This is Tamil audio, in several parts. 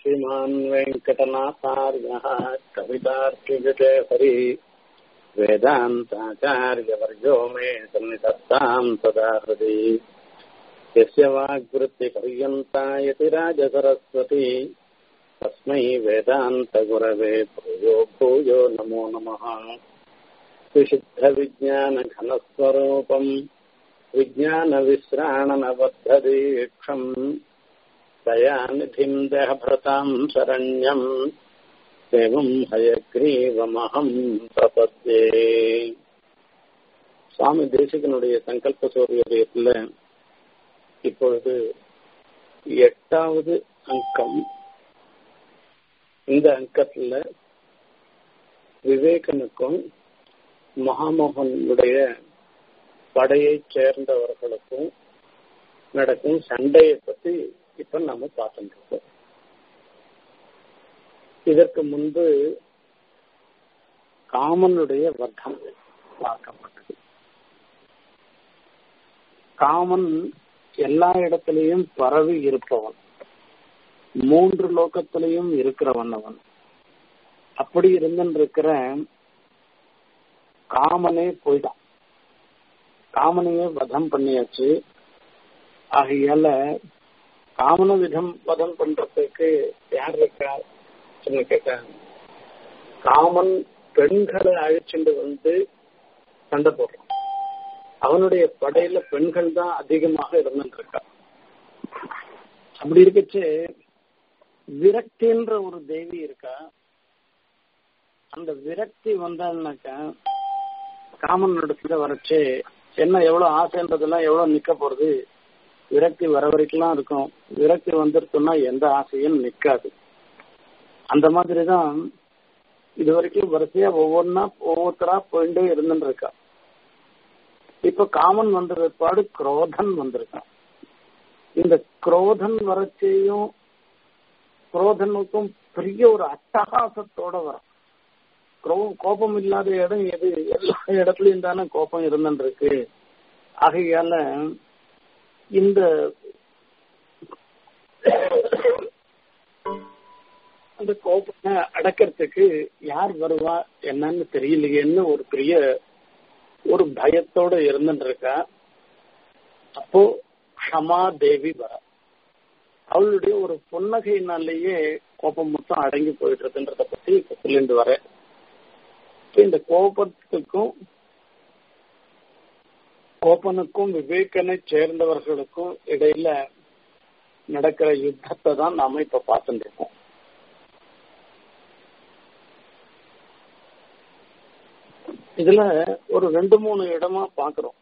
श्रीमान् वेङ्कटनाथार्यः कवितार्किविजयहरि वेदान्ताचार्यवर्यो मे सन्निधत्ताम् सदा हृदि यस्य वाग्वृत्तिपर्यन्ता यतिराजसरस्वती तस्मै वेदान्तगुरवे भूयो भूयो नमो नमः विशुद्धविज्ञानघनस्वरूपम् विज्ञानविश्राणनबद्धदीक्षम् दयानिधिम् देहभृताम् शरण्यम् एवम् हयग्रीवमहम् प्रपद्ये சுவாமி தேசிகனுடைய சங்கல்ப சூரியத்துல இப்பொழுது எட்டாவது அங்கம் இந்த அங்கத்துல விவேகனுக்கும் மகாமோகனுடைய படையை சேர்ந்தவர்களுக்கும் நடக்கும் சண்டையை பத்தி இப்ப நம்ம பார்த்துட்டு இருக்கோம் இதற்கு முன்பு காமனுடைய வர்க்கம் பார்க்கப்பட்டது காமன் எல்லா இடத்திலையும் பரவி இருப்பவன் மூன்று லோகத்திலையும் இருக்கிறவன் அவன் அப்படி இருந்திருக்கிற காமனே போய்தான் காமனையே வதம் பண்ணியாச்சு ஆகையால காமன விதம் வதம் பண்றதுக்கு யார் இருக்கா கேட்டா காமன் பெண்களை அழைச்சிட்டு வந்து சண்டை போடுறான் அவனுடைய படையில பெண்கள் தான் அதிகமாக இருந்துட்டு இருக்கா அப்படி இருக்கச்சு விரக்தின்ற ஒரு தேவி இருக்கா அந்த விரக்தி வந்தான்னாக்கா காமன் இடத்துல வரைச்சு என்ன எவ்வளவு ஆசைன்றதெல்லாம் எவ்வளவு நிக்க போறது விரக்தி வர வரைக்கும் இருக்கும் விரக்தி வந்துருச்சுன்னா எந்த ஆசையும் நிக்காது அந்த மாதிரிதான் இது வரைக்கும் வரிசையா ஒவ்வொன்னா ஒவ்வொருத்தரா போயிட்டே இருந்துட்டு இருக்கா இப்ப காமன் வந்த பிற்பாடு குரோதன் வந்திருக்கான் இந்த குரோதன் வரச்சையும் குரோதனுக்கும் பெரிய ஒரு அட்டகாசத்தோட வரும் கோபம் இல்லாத இடம் எது எல்லா இடத்துலயும் தானே கோபம் இருந்துட்டு இருக்கு ஆகையால இந்த அந்த கோபத்தை அடக்கிறதுக்கு யார் வருவா என்னன்னு தெரியலையேன்னு ஒரு பெரிய ஒரு பயத்தோட இருந்துட்டு இருக்கா அப்போ க்ஷமா தேவி வர அவளுடைய ஒரு புன்னகையினாலேயே கோபம் மொத்தம் அடங்கி போயிட்டு இருக்குன்றத பத்தி இப்ப சொல்லிட்டு வரேன் இந்த கோபத்துக்கும் கோபனுக்கும் விவேகனை சேர்ந்தவர்களுக்கும் இடையில நடக்கிற யுத்தத்தை தான் நாம இப்ப பார்த்துட்டு இருக்கோம் இதுல ஒரு ரெண்டு மூணு இடமா பாக்குறோம்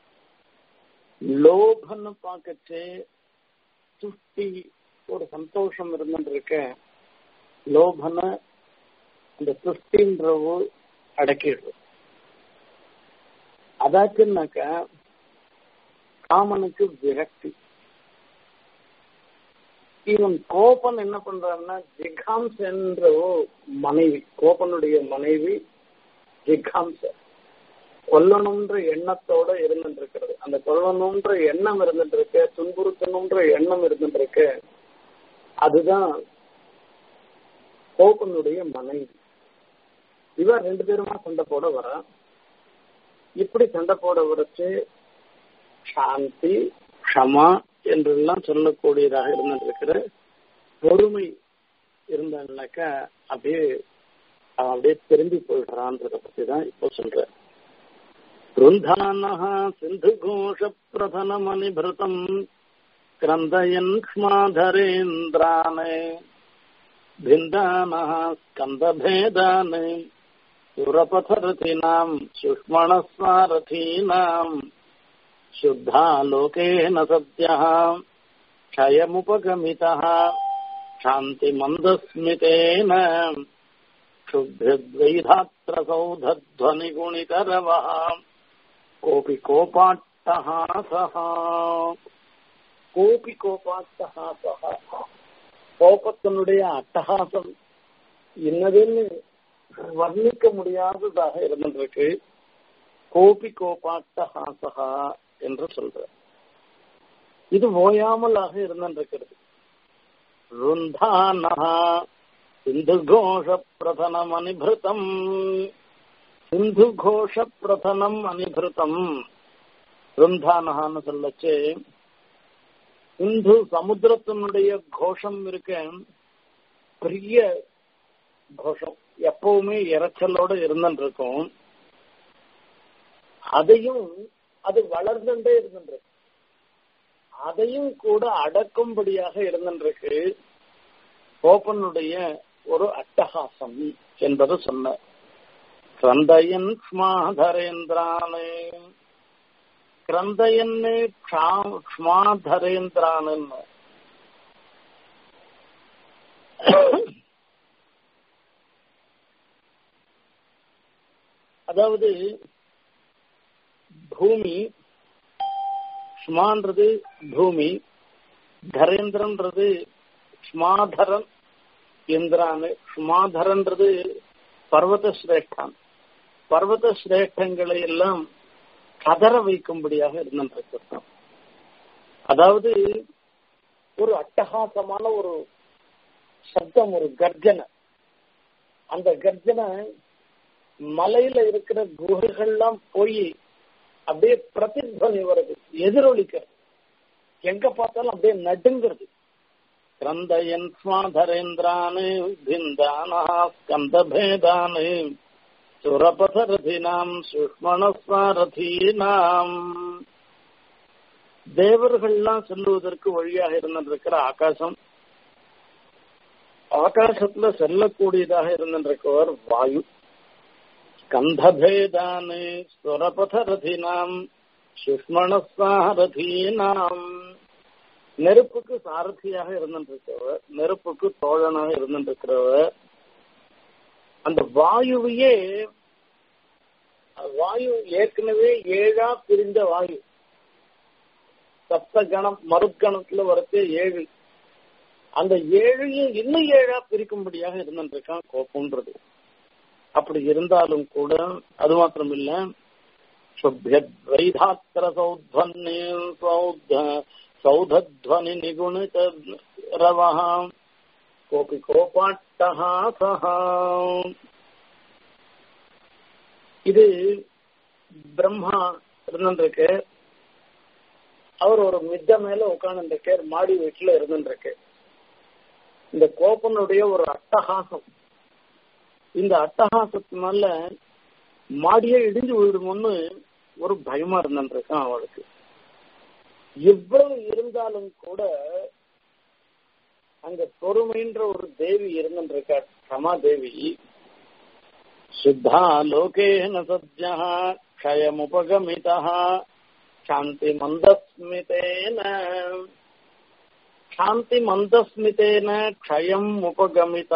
லோபன்னு பார்க்கச்சே துஷ்டி ஒரு சந்தோஷம் இருந்துட்டு இருக்க லோபன அந்த துஷ்டின்றவோ அடக்கிடுறது அதாச்சுன்னாக்கா காமனுக்கு விரக்தி இவன் கோபன் என்ன பண்றான்னா ஜிகாம்ஸ் என்ற மனைவி கோபனுடைய மனைவி ஜிகாம்ச கொல்லணுன்ற எண்ணத்தோட இருந்துட்டு இருக்கிறது அந்த கொல்லணுன்ற எண்ணம் இருந்துட்டு இருக்க துன்புறுத்தணுன்ற எண்ணம் இருந்துட்டு இருக்க அதுதான் கோபனுடைய மனைவி இவன் ரெண்டு பேருமா சண்டை போட வரா இப்படி சண்டை போட வரைச்சு சாந்தி க்ஷமா என்றெல்லாம் சொல்லக்கூடியதாக இருந்திருக்கிற பொறுமை இருந்தாங்கனாக்கா அப்படியே அவன் அப்படியே திரும்பி போயிடுறான்றத பத்தி தான் இப்போ சொல்ற ருந்தானஹ சிந்து கோஷ பிரதனமணிபிருதம் கிரந்தயன் க்ஷ்மாதரேந்திரானே भिन्दानः स्कन्दभेदान् सुरपथरथीनाम् सुष्मणस्वारथीनाम् शुद्धालोकेन सद्यः क्षयमुपगमितः शान्तिमन्दस्मितेन क्षुभ्यद्वैधात्रसौधध्वनिगुणितरवः कोऽपि कोपाट्टहासः कोऽपि कोपाट्टहासः கோபத்தினுடைய அட்டகாசம் என்னதுன்னு வர்ணிக்க முடியாததாக இருந்திருக்கு கோபி கோபாட்ட ஹாசகா என்று சொல்ற இது ஓயாமலாக இருந்திருக்கிறது ருந்தானः சிந்துகோஷப்பிரதனமனிபிருத்தம் சிந்துகோஷப்பிரதனம் அனிபிருத்தம் ருந்தானஹான்னு சொல்லச்சு சிந்து சமுத்திரத்தினுடைய கோஷம் இருக்க பெரிய கோஷம் எப்பவுமே இறைச்சலோட இருந்துட்டு இருக்கும் அதையும் அது வளர்ந்துட்டே இருந்துட்டு அதையும் கூட அடக்கும்படியாக இருந்துருக்கு கோபனுடைய ஒரு அட்டகாசம் என்பது சொன்ன கிரந்தயன் ஸ்மாதரேந்திரானே கிரந்தயன்னு க்ஷ்மாதரேந்திரானு அதாவது பூமி ஸ்மான்றது பூமி தரேந்திரன்றது ஸ்மாதரன் இந்திரானு ஸ்மாதரன்றது பர்வத சிரேஷ்டான் பர்வத சிரேஷ்டங்களை எல்லாம் கதற வைக்கும்படியாக இருந்திருக்கிறோம் அதாவது ஒரு அட்டகாசமான ஒரு சப்தம் ஒரு கர்ஜனை அந்த கர்ஜனை மலையில இருக்கிற குகைகள்லாம் போய் அப்படியே பிரதித்வனி வருது எதிரொலிக்கிறது எங்க பார்த்தாலும் அப்படியே நடுங்கிறது கிரந்தயன் ஸ்வாதரேந்திரானு பிந்தானா ஸ்கந்தபேதானு சுரபதரதினாம் சுஷ்மணஸ்வாரதீனாம் தேவர்கள்லாம் செல்லுவதற்கு வழியாக இருந்திருக்கிற ஆகாசம் ஆகாசத்துல செல்லக்கூடியதாக இருந்திருக்கவர் வாயு ஸ்கந்தபேதானு சுரபதரதினாம் சுஷ்மணஸ்வாரதீனாம் நெருப்புக்கு சாரதியாக இருந்திருக்கிறவர் நெருப்புக்கு தோழனாக இருந்திருக்கிறவர் அந்த வாயுவையே வாயு ஏற்கனவே ஏழா பிரிந்த வாயு சப்த கணம் மறுக்கணத்துல வரத்தே ஏழு அந்த ஏழையும் இன்னும் ஏழா பிரிக்கும்படியாக இருந்திருக்கான் கோபம்ன்றது அப்படி இருந்தாலும் கூட அது மாத்திரம் இல்ல வைதாத்திர சௌத்வன்னி சௌத்த சௌதத்வனி நிகுணித ரவஹாம் கோபி கோபாட்டஹாசஹா இது பிரம்மா இருந்துருக்கு அவர் ஒரு மித்த மேல உட்கார்ந்துருக்கார் மாடி வீட்டுல இருந்துருக்கு இந்த கோபனுடைய ஒரு அட்டகாசம் இந்த அட்டகாசத்தினால மாடியே இடிஞ்சு விழுடுமோன்னு ஒரு பயமா இருந்துருக்கான் அவளுக்கு இவ்வளவு இருந்தாலும் கூட அங்க பொறுமைன்ற ஒரு தேவி இருந்துருக்கா ரமாதேவி சுத்தா லோகேன சத்யா க்ஷயமுபகமிதா சாந்தி மந்தஸ்மிதேன சாந்தி மந்தஸ்மிதேன க்ஷயம் உபகமிதா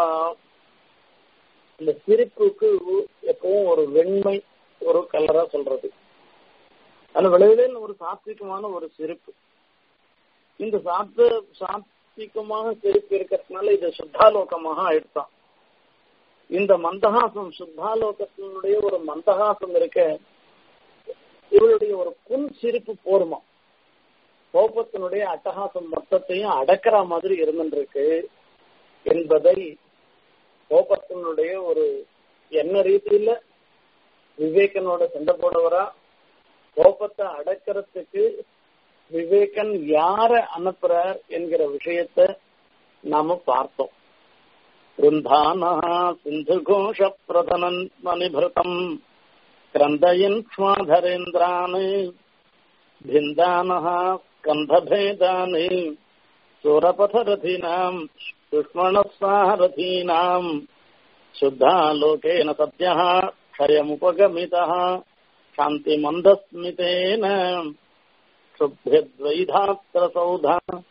இந்த சிரிப்புக்கு எப்பவும் ஒரு வெண்மை ஒரு கலரா சொல்றது அந்த விளைவிலே ஒரு சாத்விகமான ஒரு சிரிப்பு இந்த சாத்து சாத்விகமாக சிரிப்பு இருக்கிறதுனால இது சுத்தாலோகமாக ஆயிடுதான் இந்த மந்தகாசம் சுத்தாலோகத்தினுடைய ஒரு மந்தகாசம் இருக்க இவளுடைய ஒரு புன் சிரிப்பு போருமா கோபத்தினுடைய அட்டகாசம் மொத்தத்தையும் அடக்கிற மாதிரி இருந்துருக்கு என்பதை கோபத்தினுடைய ஒரு என்ன ரீதியில விவேகனோட சண்டை போடவரா கோபத்தை அடக்கிறதுக்கு விவேகன் யார அனுப்புறார் என்கிற விஷயத்த நாம பார்த்தோம் वृन्धानः सिन्धुघोषप्रधनन् मणिभृतम् क्रन्दयन् क्ष्माधरेन्द्रान् भिन्दानः स्कन्धभेदान् सुरपथरथीनाम् सुष्मणस्वारथीनाम् शुद्धालोकेन सद्यः क्षयमुपगमितः शान्तिमन्दस्मितेन शुभ्यद्वैधात्र सौध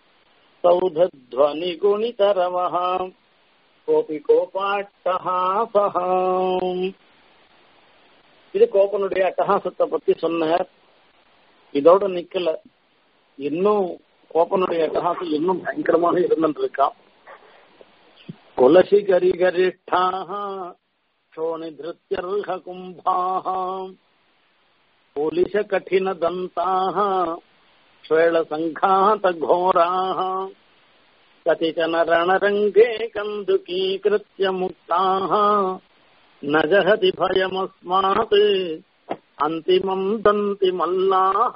सौधध्वनिगुणितरवः கோபி கோபாட்டஹாசஹ இது கோபனுடைய அட்டகாசத்தை பத்தி சொன்னார் இதோட நிக்கல இன்னும் கோபனுடைய அட்டகாசம் இன்னும் பயங்கரமாக இருந்துட்டு இருக்கான் குலசி கரி கரிஷ்டாக சோனிதிருத்தியர்ஹ கும்பாக போலிஷ கঠিன தந்தாக ஸ்வேள சங்காத கோராக कतिचन रणरङ्गे कन्दुकीकृत्य मुक्ताः न जहति भयमस्मात् अन्तिमम् दन्ति मल्लाः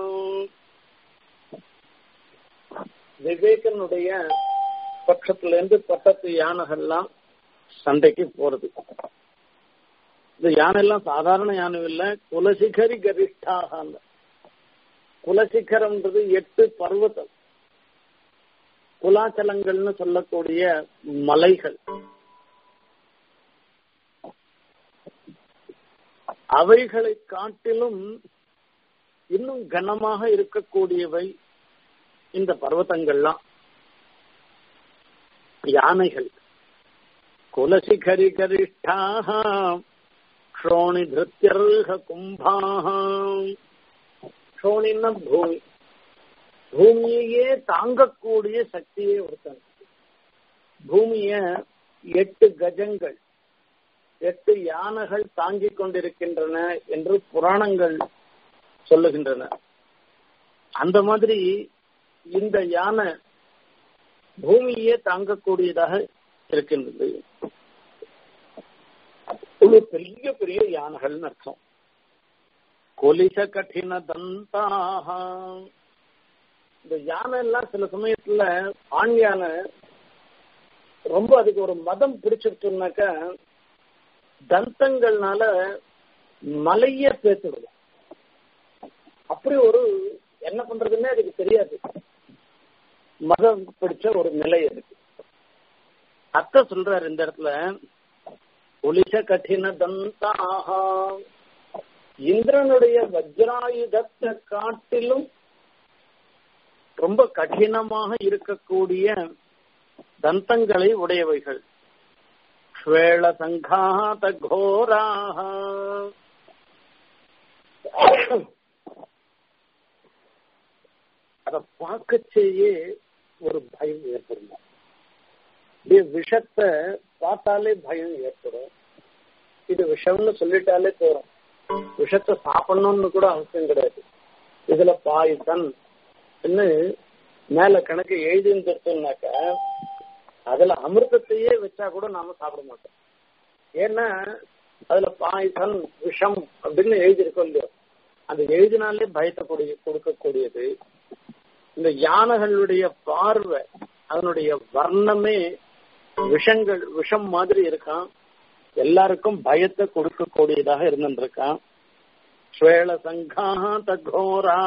விவேகனுடைய பட்சத்துல இருந்து பட்டத்து யானைகள்லாம் சண்டைக்கு போறது இந்த யானை எல்லாம் சாதாரண யானை இல்ல குலசிகரி கரிஷ்டாக குலசிகரம்ன்றது எட்டு பர்வதம் குலாச்சலங்கள்னு சொல்லக்கூடிய மலைகள் அவைகளை காட்டிலும் இன்னும் கனமாக இருக்கக்கூடியவை இந்த பர்வதங்கள்லாம் யானைகள் குலசிகரி கரிஷ்டாக க்ஷோணி திருத்தியர்க கும்பாக க்ஷோணின்னா பூமி பூமியையே தாங்கக்கூடிய சக்தியே ஒருத்தன் பூமிய எட்டு கஜங்கள் எட்டு யானைகள் தாங்கிக் கொண்டிருக்கின்றன என்று புராணங்கள் சொல்லுகின்றன அந்த மாதிரி இந்த யானை பூமியே தாங்கக்கூடியதாக இருக்கின்றது ஒரு பெரிய பெரிய யானைகள்னு அர்த்தம் கொலிச கঠিன தந்தாக இந்த யானை எல்லாம் சில சமயத்துல ஆண் யானை ரொம்ப அதுக்கு ஒரு மதம் பிடிச்சிருச்சுனாக்க தந்தங்கள்னால மலைய பேத்துடுவோம் அப்படி ஒரு என்ன பண்றதுன்னே அதுக்கு தெரியாது மதம் பிடிச்ச ஒரு நிலை இருக்கு அத்த சொல்றாரு இந்த இடத்துல ஒலிச கঠিன தந்தாக இந்திரனுடைய வஜ்ராயுதத்தை காட்டிலும் ரொம்ப கடினமாக இருக்கக்கூடிய தந்தங்களை உடையவைகள் ஸ்வேள சங்காத கோராக அதை பார்க்கச்சேயே ஒரு பயம் ஏற்படும் அப்படியே விஷத்தை பார்த்தாலே பயம் ஏற்படும் இது விஷம்னு சொல்லிட்டாலே போறோம் விஷத்தை சாப்பிடணும்னு கூட அவசியம் கிடையாது இதுல பாய்சன் மேல கணக்கு எழுதிருந்தோம்னாக்க அதுல அமிர்தத்தையே வச்சா கூட நாம சாப்பிட மாட்டோம் ஏன்னா அதுல பாய்சன் விஷம் அப்படின்னு எழுதியிருக்கோம் இல்லையோ அந்த எழுதினாலே பயத்தை கொடுக்கக்கூடியது இந்த யானைகளுடைய பார்வை அதனுடைய வர்ணமே விஷங்கள் விஷம் மாதிரி இருக்கான் எல்லாருக்கும் பயத்தை கொடுக்கக்கூடியதாக இருந்துருக்கான் ஸ்வேள சங்காத கோரா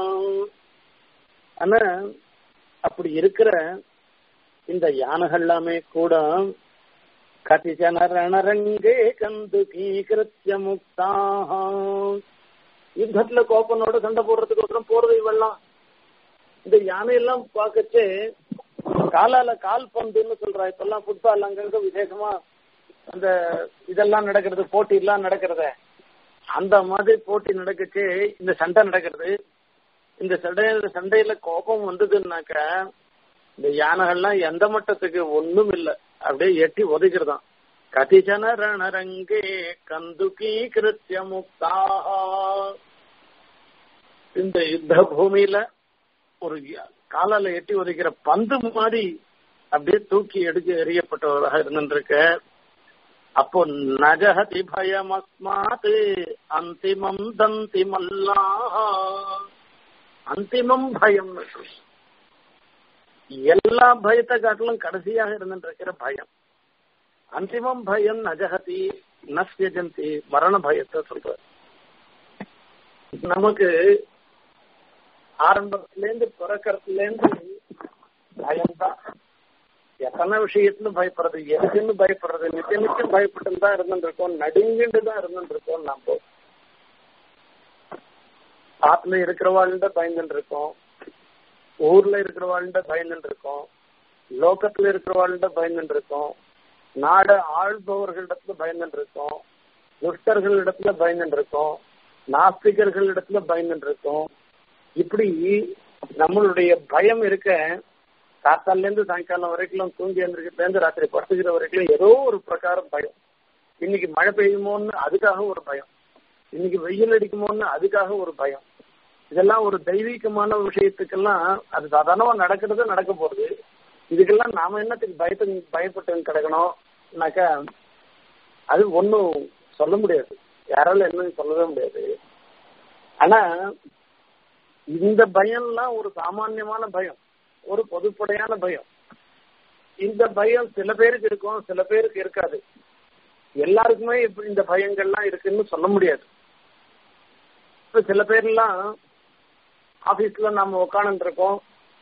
ஆனா அப்படி இருக்கிற இந்த யானைகள் எல்லாமே கூட கதிஜன ரணரங்கே கந்து கீகிருத்திய முக்தாக யுத்தத்துல கோப்பனோட சண்டை போடுறதுக்கு ஒருத்தரம் போறது இவெல்லாம் இந்த யானையெல்லாம் பார்க்கச்சே காலால கால் பந்துன்னு சொல்றா இப்பெல்லாம் ஃபுட்பால் அங்கங்க விசேஷமா அந்த இதெல்லாம் நடக்கிறது போட்டி எல்லாம் நடக்கிறத அந்த மாதிரி போட்டி நடக்குச்சு இந்த சண்டை நடக்கிறது இந்த சண்டையில சண்டையில கோபம் வந்ததுன்னாக்க இந்த யானைகள்லாம் எந்த மட்டத்துக்கு ஒண்ணும் இல்ல அப்படியே எட்டி ஒதுக்கிறதான் கதிஜன ரணரங்கே கந்துகி கிருத்திய முக்தாக இந்த யுத்த பூமியில ஒரு காலால எட்டி ஒதுக்கிற பந்து மாதிரி அப்படியே தூக்கி எடுக்க எறியப்பட்டவராக இருந்துருக்க அப்போ நஜஹதி பயம் அஸ்மாத் அந்திமம் தந்தி மல்லாஹ அந்திமம் பயம் எல்லா பயத்தை காட்டிலும் கடைசியாக இருந்துருக்கிற பயம் அந்திமம் பயம் நஜகதி நஸ்யஜந்தி மரண பயத்தை சொல்ற நமக்கு ஆரம்பத்திலேருந்து பிறக்கிறதுல இருந்து பயம்தான் எத்தனை விஷயத்துல பயப்படுறது எதுக்குன்னு பயப்படுறது நித்திய நித்தியம் பயப்பட்டு தான் இருந்துருக்கோம் நடுங்கிட்டு தான் இருந்துருக்கோம் நம்ம ஆத்துல இருக்கிறவாள்கிட்ட பயந்துட்டு இருக்கோம் ஊர்ல இருக்கிறவாள்கிட்ட பயந்துட்டு இருக்கோம் லோக்கத்துல இருக்கிறவாள்கிட்ட பயந்துட்டு இருக்கோம் நாடு ஆள்பவர்களிடத்துல பயந்துட்டு இருக்கோம் துஷ்டர்களிடத்துல பயந்துட்டு இருக்கோம் நாஸ்திகர்களிடத்துல பயந்துட்டு இருக்கோம் இப்படி நம்மளுடைய பயம் இருக்க காத்தால இருந்து சாயங்காலம் வரைக்கும் தூங்கி எழுந்திரிக்கிறதுலேருந்து ராத்திரி படுத்துக்கிற வரைக்கும் ஏதோ ஒரு பிரகாரம் பயம் இன்னைக்கு மழை பெய்யுமோன்னு அதுக்காக ஒரு பயம் இன்னைக்கு வெயில் அடிக்குமோன்னு அதுக்காக ஒரு பயம் இதெல்லாம் ஒரு தெய்வீகமான விஷயத்துக்கெல்லாம் அது சாதாரணமா நடக்கிறது நடக்க போறது இதுக்கெல்லாம் நாம என்னத்துக்கு பயத்து பயப்பட்டு கிடக்கணும்னாக்கா அது ஒன்றும் சொல்ல முடியாது யாரால என்னன்னு சொல்லவே முடியாது ஆனா இந்த பயம்லாம் ஒரு சாமான்யமான பயம் ஒரு பொதுப்படையான பயம் இந்த பயம் சில பேருக்கு இருக்கும் சில பேருக்கு இருக்காது எல்லாருக்குமே இப்படி இந்த பயங்கள்லாம் இருக்குன்னு சொல்ல முடியாது இப்ப சில பேர்லாம் ஆபீஸ்ல நம்ம உட்காந்து இருக்கோம்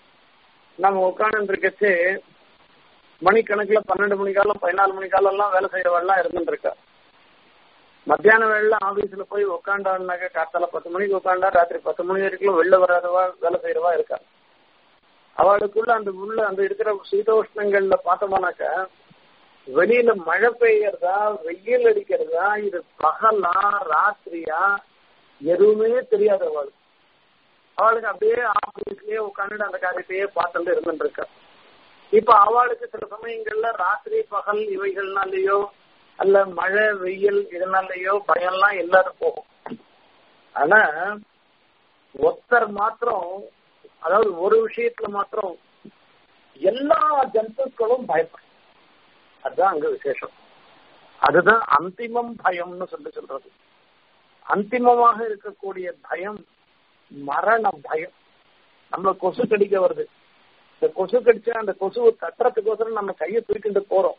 நம்ம உட்காந்து இருக்கச்சு மணிக்கணக்குல பன்னெண்டு மணி காலம் பதினாலு மணி காலம் எல்லாம் வேலை செய்யறவெல்லாம் இருந்துட்டு இருக்கா மத்தியான வேலையில ஆபீஸ்ல போய் உட்காண்டான்னாக்க காத்தால பத்து மணிக்கு உட்காண்டா ராத்திரி பத்து மணி வரைக்கும் வெளில வராதவா வேலை செய்யறவா இருக்கா அவளுக்குள்ள அந்த உள்ள அந்த இருக்கிற சீதோஷ்ணங்கள்ல பார்த்தோம்னாக்க வெளியில மழை பெய்யறதா வெயில் அடிக்கிறதா இது பகலா ராத்திரியா எதுவுமே தெரியாத அவளுக்கு அவளுக்கு அப்படியே ஆபீஸ்லயே உட்காந்துட்டு அந்த காரியத்தையே பார்த்துட்டு இருந்துட்டு இருக்கா இப்ப அவளுக்கு சில சமயங்கள்ல ராத்திரி பகல் இவைகள்னாலயோ அல்ல மழை வெயில் இதனாலயோ பயம்லாம் இல்லாத போகும் ஆனா ஒருத்தர் மாத்திரம் அதாவது ஒரு விஷயத்துல மாத்திரம் எல்லா ஜந்துக்களும் பயப்படும் அதுதான் அங்க விசேஷம் அதுதான் அந்திமம் பயம்னு சொல்லி சொல்றது அந்திமமாக இருக்கக்கூடிய பயம் மரண பயம் நம்ம கொசு கடிக்க வருது இந்த கொசு கடிச்சா அந்த கொசுவை தட்டுறதுக்கோசரம் நம்ம கையை தூக்கிட்டு போறோம்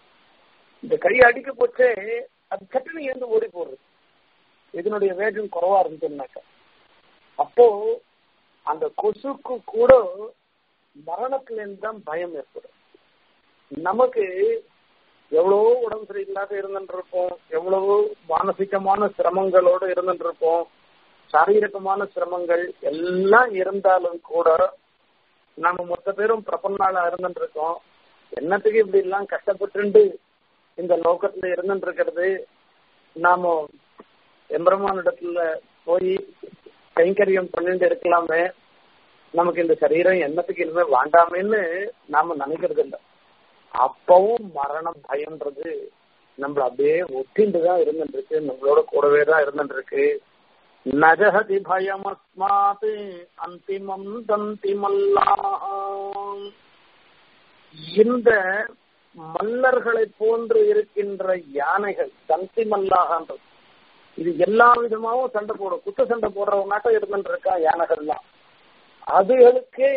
இந்த கையை அடிக்க போச்சே அது சட்டுன்னு இருந்து ஓடி போடுறது இதனுடைய வேகம் குறவா இருந்துச்சுன்னாக்கா அப்போ அந்த கொசுக்கு கூட மரணத்திலிருந்து தான் பயம் ஏற்படும் நமக்கு எவ்வளவோ உடம்பு சரியில்லாத இருந்துட்டு இருப்போம் எவ்வளவோ மானசிகமான சிரமங்களோடு இருந்துட்டு இருப்போம் சாரீரகமான சிரமங்கள் எல்லாம் இருந்தாலும் கூட நம்ம மொத்த பேரும் பிரபன்னாளா இருந்துட்டு இருக்கோம் என்னத்துக்கு இப்படி எல்லாம் கஷ்டப்பட்டு இந்த லோகத்துல இருந்துட்டு இருக்கிறது நாம எம்பெருமானிடத்துல போய் கைங்கரியம் பண்ணிட்டு இருக்கலாமே நமக்கு இந்த சரீரம் என்னத்துக்கு இனிமே வேண்டாமேன்னு நாம நினைக்கிறது இல்லை அப்பவும் மரண பயம்ன்றது நம்மள அப்படியே ஒட்டிண்டு தான் இருந்துட்டு இருக்கு நம்மளோட கூடவே தான் இருந்துட்டு இருக்கு நஜகதி பயம் அஸ்மாத் அந்திமம் தந்தி மல்லாஹ் இந்த மல்லர்களை போன்று இருக்கின்ற யானைகள் தந்தி மல்லாகன்றது இது எல்லா விதமாவும் சண்டை போடும் குத்த சண்டை போடுறவனாட்டம் இருந்துட்டு இருக்கா யானைகள்லாம் அதுகளுக்கே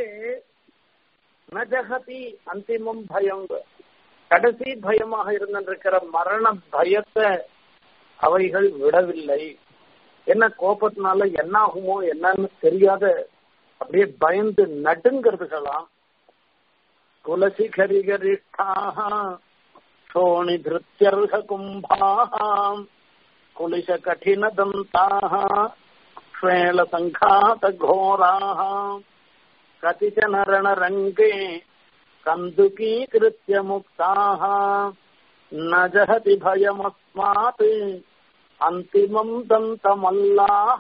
நஜகதி அந்திமம் பயம் கடைசி பயமாக இருந்திருக்கிற மரண பயத்தை அவைகள் விடவில்லை என்ன கோபத்தினால என்ன ஆகுமோ என்னன்னு தெரியாத அப்படியே பயந்து நடுங்கிறதுகளாம் துளசி கரிகரிஷ்டாக சோணி திருத்தியர்க கும்பாம் குலிஷ கடின தந்தாக ஸ்வேல சங்காத கோராக கதிச்சன ரணரங்கே கந்துகீகிருத்திய முக்தாக ந ஜஹதி பயமஸ்மாத் அந்திமம் தந்தமல்லாஹ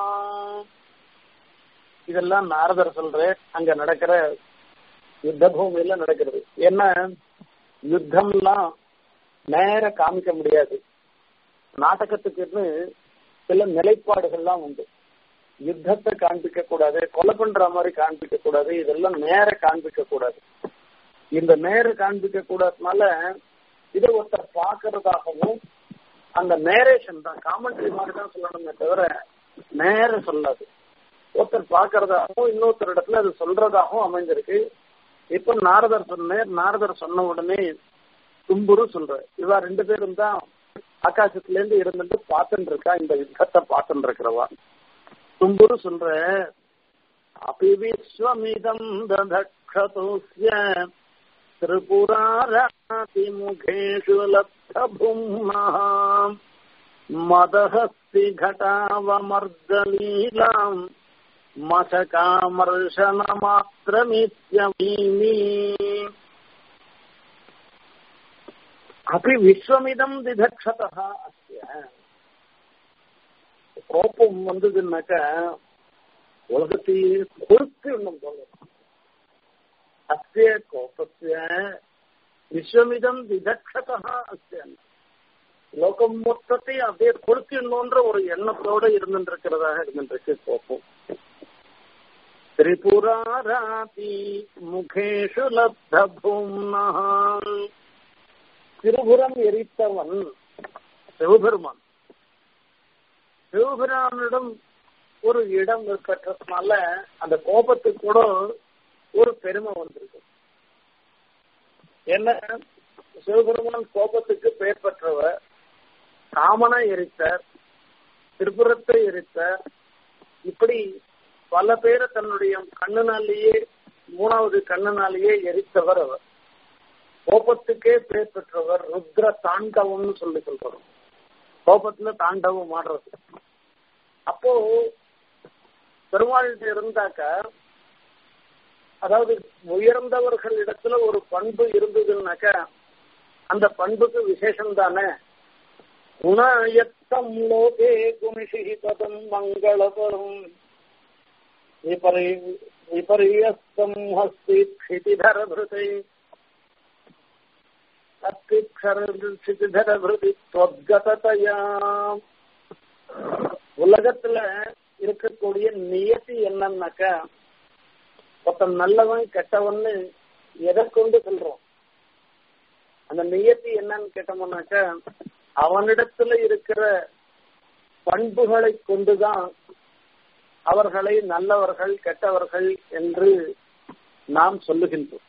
இதெல்லாம் நாரதர் சொல்ற அங்க நடக்கிற யுத்த பூமியில நடக்கிறது என்ன யுத்தம்லாம் நேர காமிக்க முடியாது நாடகத்துக்குன்னு சில நிலைப்பாடுகள்லாம் உண்டு யுத்தத்தை காண்பிக்க கூடாது கொலை பண்ற மாதிரி காண்பிக்க கூடாது இதெல்லாம் நேர காண்பிக்க கூடாது இந்த நேர காண்பிக்க கூடாதனால இதை ஒருத்தர் பாக்குறதாகவும் அந்த நேரேஷன் தான் காமெண்ட்ரி மாதிரி தான் சொல்லணுமே தவிர நேர சொல்லாது ஒருத்தர் பாக்குறதாகவும் இன்னொருத்தர் இடத்துல அது சொல்றதாகவும் அமைஞ்சிருக்கு இப்ப நாரதர் சொன்னார் நாரதர் சொன்ன உடனே தும்புரு சொல்ற இவா ரெண்டு பேரும் தான் ஆகாசத்துல இருந்து இருந்துட்டு பார்த்துட்டு இருக்கா இந்த யுத்தத்தை பார்த்துட்டு இருக்கிறவா தும்புரு சொல்ற அபி விஸ்வமிதம் ததக்ஷதோஸ்ய திரிபுராராதி முகேஷு லப்தபும்னः மதஹஸ்தி घटावमर्दलीलाम् மசகாமர்ஷனமாத்திரமித்யமீமி அப்படி விஸ்வமிதம் திதக்ஷதா அஸ்ய கோபம் வந்ததுன்னாக்க உலகத்தையே கொடுத்து இன்னும் போல அஸ்ய கோபஸ்ய விஸ்வமிதம் விதக்ஷதா அஸ்ய லோகம் மொத்தத்தை அப்படியே கொடுக்கணுன்ற ஒரு எண்ணத்தோட இருந்துட்டு இருக்கிறதாக இருந்துட்டு கோபம் திரிபுராராதி முகேஷு லப்த திருபுரம் எரித்தவன் சிவபெருமான் சிவபெருமானிடம் ஒரு இடம் பெற்றதுனால அந்த கோபத்துக்கு கூட ஒரு பெருமை வந்திருக்கு என்ன சிவபெருமான் கோபத்துக்கு பெயர் பெற்றவர் காமனை எரித்தார் திருப்புறத்தை எரித்தார் இப்படி பல பேரை தன்னுடைய கண்ணினாலேயே மூணாவது கண்ணினாலேயே எரித்தவர் அவர் கோபத்துக்கே பெயர் பெற்றவர் ருத்ர தாண்டவம்னு சொல்லி சொல்றோம் கோபத்துல தாண்டவம் ஆடுறது அப்போ பெருமாள்கிட்ட இருந்தாக்க அதாவது உயர்ந்தவர்கள் இடத்துல ஒரு பண்பு இருந்ததுன்னாக்க அந்த பண்புக்கு விசேஷம் தானே குணயத்தம் லோகே குணிஷி பதம் மங்களபரம் விபரியஸ்தம் ஹஸ்தி க்ஷிதிதரபிருதை க்ஷிதிதரபிருதி தொத்கதயா உலகத்துல இருக்கக்கூடிய நியதி என்னன்னாக்க ஒருத்தன் நல்லவன் கெட்டவன்னு எதை கொண்டு சொல்றோம் அந்த நியத்தி என்னன்னு கேட்டோம்னாக்க அவனிடத்துல இருக்கிற பண்புகளை கொண்டுதான் அவர்களை நல்லவர்கள் கெட்டவர்கள் என்று நாம் சொல்லுகின்றோம்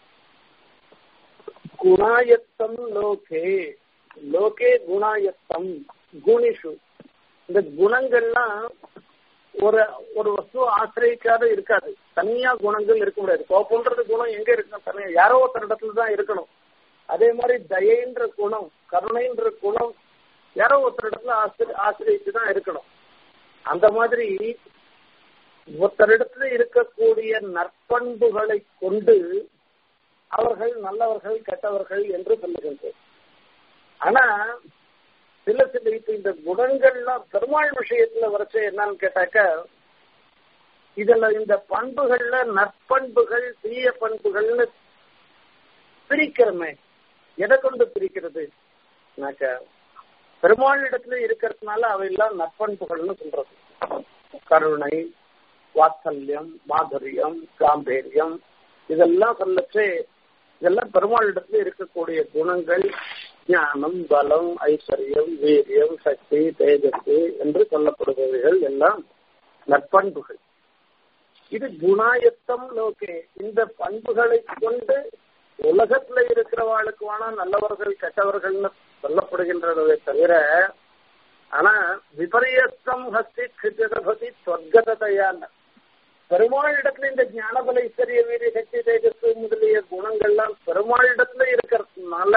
குணாயத்தம் லோகே லோகே குணாயத்தம் குணிஷு இந்த குணங்கள்லாம் ஒரு ஒரு வஸ்து ஆசிரியக்காத இருக்காது தனியா குணங்கள் இருக்க முடியாது கோபம்ன்றது குணம் எங்க இருக்கணும் தனியா யாரோ ஒருத்தர் இடத்துல தான் இருக்கணும் அதே மாதிரி தயைன்ற குணம் கருணைன்ற குணம் யாரோ ஒருத்தர் இடத்துல ஆசிரி ஆசிரியத்து தான் இருக்கணும் அந்த மாதிரி ஒருத்தரிடத்துல இருக்கக்கூடிய நற்பண்புகளை கொண்டு அவர்கள் நல்லவர்கள் கெட்டவர்கள் என்று சொல்லுகின்றோம் ஆனா சில சில இப்ப இந்த குணங்கள்லாம் பெருமாள் விஷயத்துல வரைச்ச என்னன்னு கேட்டாக்க இதுல இந்த பண்புகள்ல நற்பண்புகள் தீய பண்புகள்னு பிரிக்கிறோமே எதை கொண்டு பிரிக்கிறது பெருமாள் இடத்துல இருக்கிறதுனால அவையெல்லாம் நற்பண்புகள்னு சொல்றது கருணை வாத்சல்யம் மாதுரியம் காம்பீரியம் இதெல்லாம் சொல்லச்சே இதெல்லாம் பெருமாள் இடத்துல இருக்கக்கூடிய குணங்கள் ஞானம் பலம் ஐஸ்வர்யம் வீரியம் சக்தி தேஜஸ்வி என்று சொல்லப்படுபவைகள் எல்லாம் நற்பண்புகள் இது குணாயத்தம் லோகே இந்த பண்புகளை கொண்டு உலகத்துல இருக்கிறவாளுக்கு வேணா நல்லவர்கள் கெட்டவர்கள்னு சொல்லப்படுகின்றனவே தவிர ஆனா விபரியஸ்தம் ஹஸ்தி கிருத்தபதி சொர்க்கதையான பெருமாள் இடத்துல இந்த ஞானபல ஐஸ்வர்ய வீரிய சக்தி தேஜஸ் முதலிய குணங்கள்லாம் பெருமாள் இடத்துல இருக்கிறதுனால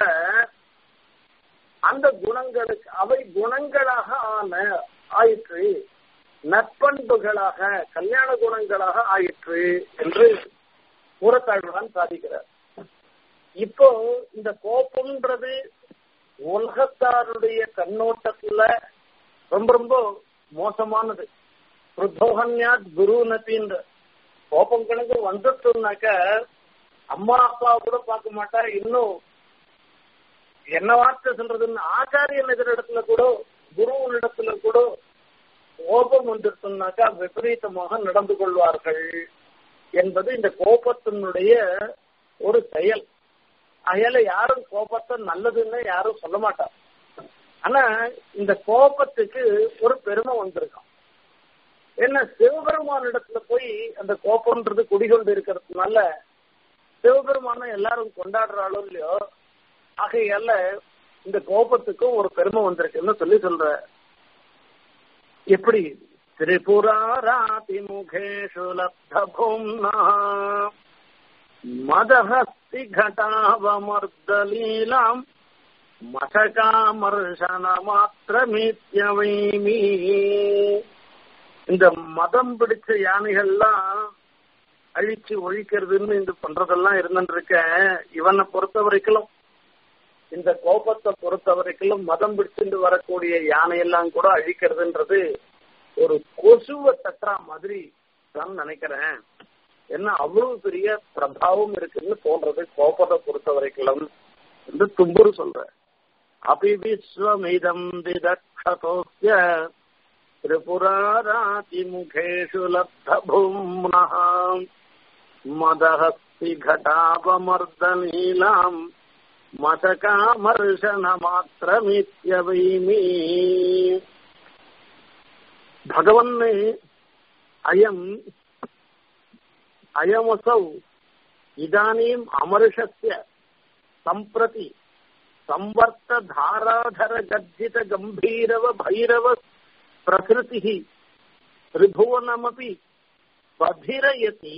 அந்த குணங்களுக்கு அவை குணங்களாக ஆன ஆயிற்று நற்பண்புகளாக கல்யாண குணங்களாக ஆயிற்று என்று கூறத்தாழ்வான் சாதிக்கிறார் இப்போ இந்த கோபம்ன்றது உலகத்தாருடைய கண்ணோட்டத்துல ரொம்ப ரொம்ப மோசமானது ருத்தோகன்யாத் குரு நத்தின்ற கோபம் கணக்கு வந்துட்டோம்னாக்க அம்மா அப்பா கூட பார்க்க மாட்டா இன்னும் என்ன வார்த்தை சொல்றதுன்னு ஆச்சாரியன் எதிரிடத்துல கூட குருவனிடத்துல கூட கோபம் வந்துருச்சுனாக்கா விபரீதமாக நடந்து கொள்வார்கள் என்பது இந்த கோபத்தினுடைய ஒரு செயல் அயல யாரும் கோபத்தை நல்லதுன்னு யாரும் சொல்ல மாட்டார் ஆனா இந்த கோபத்துக்கு ஒரு பெருமை வந்திருக்கும் என்ன சிவபெருமானிடத்துல போய் அந்த கோபம்ன்றது குடிகொண்டு இருக்கிறதுனால சிவபெருமான எல்லாரும் கொண்டாடுறாளோ இல்லையோ ஆகையால இந்த கோபத்துக்கும் ஒரு பெருமை வந்திருக்குன்னு சொல்லி சொல்ற எப்படி திரிபுராராதி முகேஷு லப்தபூம்னா மதஹஸ்தி घटावमर्दलीलाम् மசகாமர்ஷன மாத்திரமீத்யவைமீ இந்த மதம் பிடிச்ச யானைகள்லாம் அழிச்சு ஒழிக்கிறதுன்னு இந்த பண்றதெல்லாம் இருந்துருக்க இவனை பொறுத்த வரைக்கும் இந்த கோபத்தை பொறுத்த வரைக்கும் மதம் பிடிச்சிட்டு வரக்கூடிய யானையெல்லாம் கூட அழிக்கிறதுன்றது ஒரு கொசுவை தட்டுற மாதிரி தான் நினைக்கிறேன் என்ன அவ்வளவு பெரிய பிரபாவம் இருக்குன்னு தோன்றது கோபத்தை பொறுத்த வரைக்கும் என்று தும்புரு சொல்ற அபி விஸ்வமிதம் விதக்ஷதோஸ்ய त्रिपुरारातिमुखेषु लब्धभूम्नः मदहस्ति घटापमर्दनीलाम् मशकामर्शनमात्रमित्यवैमि भगवन् अयम् अयमसौ इदानीम् अमर्षस्य सम्प्रति संवर्तधाराधरगर्जितगम्भीरव भैरव प्रकृतिः त्रिभुवनमपि बधिरयति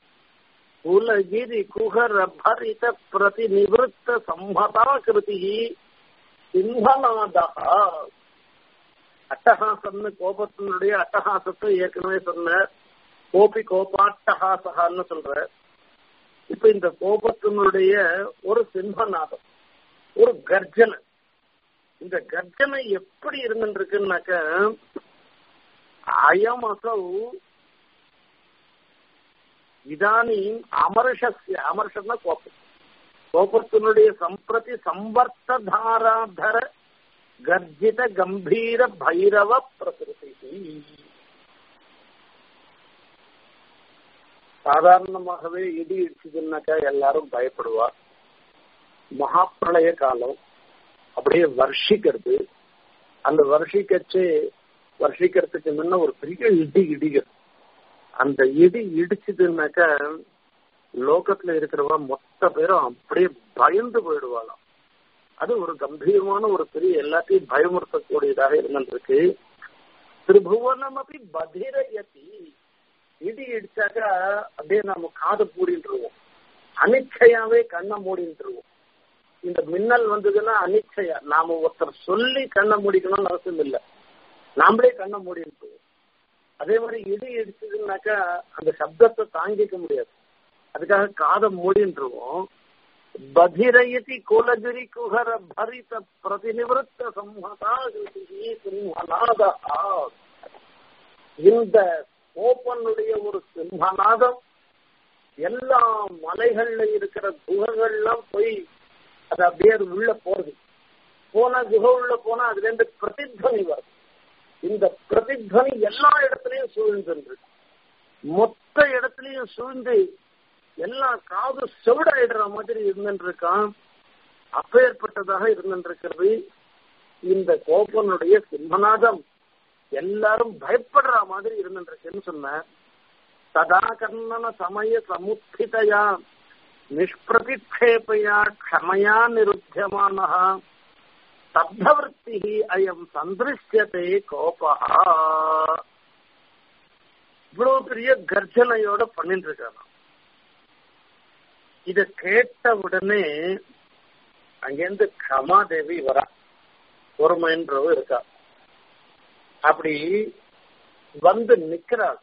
कुलगिरिकुहरभरितप्रतिनिवृत्तसंहताकृतिः சிம்மநாதா அட்டகாசம்னு கோபத்தினுடைய அட்டகாசத்தை ஏற்கனவே சொன்ன கோபி கோபாட்டகாசகான்னு சொல்ற இப்ப இந்த கோபத்தினுடைய ஒரு சிம்மநாதம் ஒரு கர்ஜனை இந்த கர்ஜனை எப்படி இருந்துருக்குன்னாக்க அயம் அசௌ இதானீம் அமர்ஷஸ்ய அமர்ஷம்னா கோபம் கோபத்தினுடைய சம்பிரதி சம்பர்த்ததாராதர கர்ஜித கம்பீர பைரவ பிரகிருதி சாதாரணமாகவே இடி இடிச்சதுன்னாக்கா எல்லாரும் பயப்படுவா மகாப்பிரளய காலம் அப்படியே வர்ஷிக்கிறது அந்த வருஷிக்கச்சு வருஷிக்கிறதுக்கு முன்ன ஒரு பெரிய இடி இடிக்கிறது அந்த இடி இடிச்சதுன்னாக்க லோகத்துல இருக்கிறவ மொத்த பேரும் அப்படியே பயந்து போயிடுவாளாம் அது ஒரு கம்பீரமான ஒரு பெரிய எல்லாத்தையும் பயமுறுத்தக்கூடியதாக இருந்திருக்கு திருபுவனம் அப்படி பதிரயத்தி இடி இடிச்சாக்கா அப்படியே நாம காது மூடின்றுவோம் அனிச்சையாவே கண்ணை மூடின்றுவோம் இந்த மின்னல் வந்ததுன்னா அனிச்சையா நாம ஒருத்தர் சொல்லி கண்ணை மூடிக்கணும்னு அவசியம் இல்லை நாமளே கண்ணை மூடின்றுவோம் அதே மாதிரி இடி இடிச்சதுன்னாக்கா அந்த சப்தத்தை தாங்கிக்க முடியாது அதுக்காக காதை மூடின்றுவோம் பதிரயதி குலகிரி குஹர பரித பிரதிநிவத்த சம்ஹதா சிம்ஹநாதா இந்த கோப்பனுடைய ஒரு சிம்மநாதம் எல்லா மலைகள்ல இருக்கிற குகைகள்லாம் போய் அது அப்படியே அது உள்ள போறது போன குகை உள்ள போனா அதுல இருந்து பிரதித்வனி வரும் இந்த பிரதித்வனி எல்லா இடத்துலயும் சூழ்ந்து மொத்த இடத்துலயும் சூழ்ந்து எல்லா காது செவிடாயிடுற மாதிரி இருந்துருக்கான் அப்பேற்பட்டதாக இருந்துருக்கிறது இந்த கோபனுடைய சிம்மநாதம் எல்லாரும் பயப்படுற மாதிரி இருந்துருக்குன்னு சொன்ன சதா கர்ணன சமய சமுத்திதையா நிஷ்பிரதிக்ஷேபையா க்ஷமயா நிருத்தியமான சப்தவருத்தி அயம் சந்திருஷ்யத்தை கோபா இவ்வளவு பெரிய கர்ஜனையோட பண்ணிட்டு இருக்காங்க இத கேட்ட உடனே அங்கேருந்து கமாதேவி வரா பொறுமைன்றவ இருக்கா அப்படி வந்து நிக்கிறாள்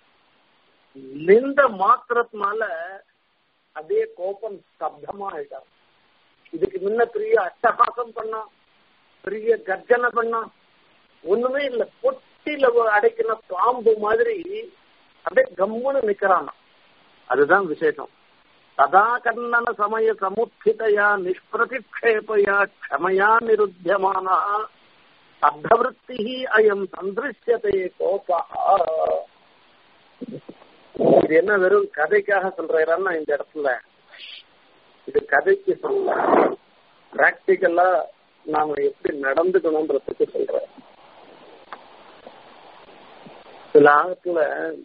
நின்ற மாத்திரத்தினால அதே கோபம் ஸ்தப்தமா ஆயிட்டா இதுக்கு முன்ன பெரிய அட்டகாசம் பண்ணா பெரிய கர்ஜனை பண்ணா ஒண்ணுமே இல்ல பொட்டில அடைக்கிற பாம்பு மாதிரி அப்படியே கம்முன்னு நிக்கிறானா அதுதான் விசேஷம் ததா கர்ணன சமய சமுத்திதையா நிஷ்பிரதிக்ஷேபயா க்ஷமயா நிருத்தியமான அர்த்தவருத்தி அயம் சந்திருஷ்யத்தை கோபா இது என்ன வெறும் கதைக்காக சொல்றாருன்னா இந்த இடத்துல இது கதைக்கு சொல்ல பிராக்டிக்கலா நாம எப்படி நடந்துக்கணும்ன்றதுக்கு சொல்ற சில ஆகத்துல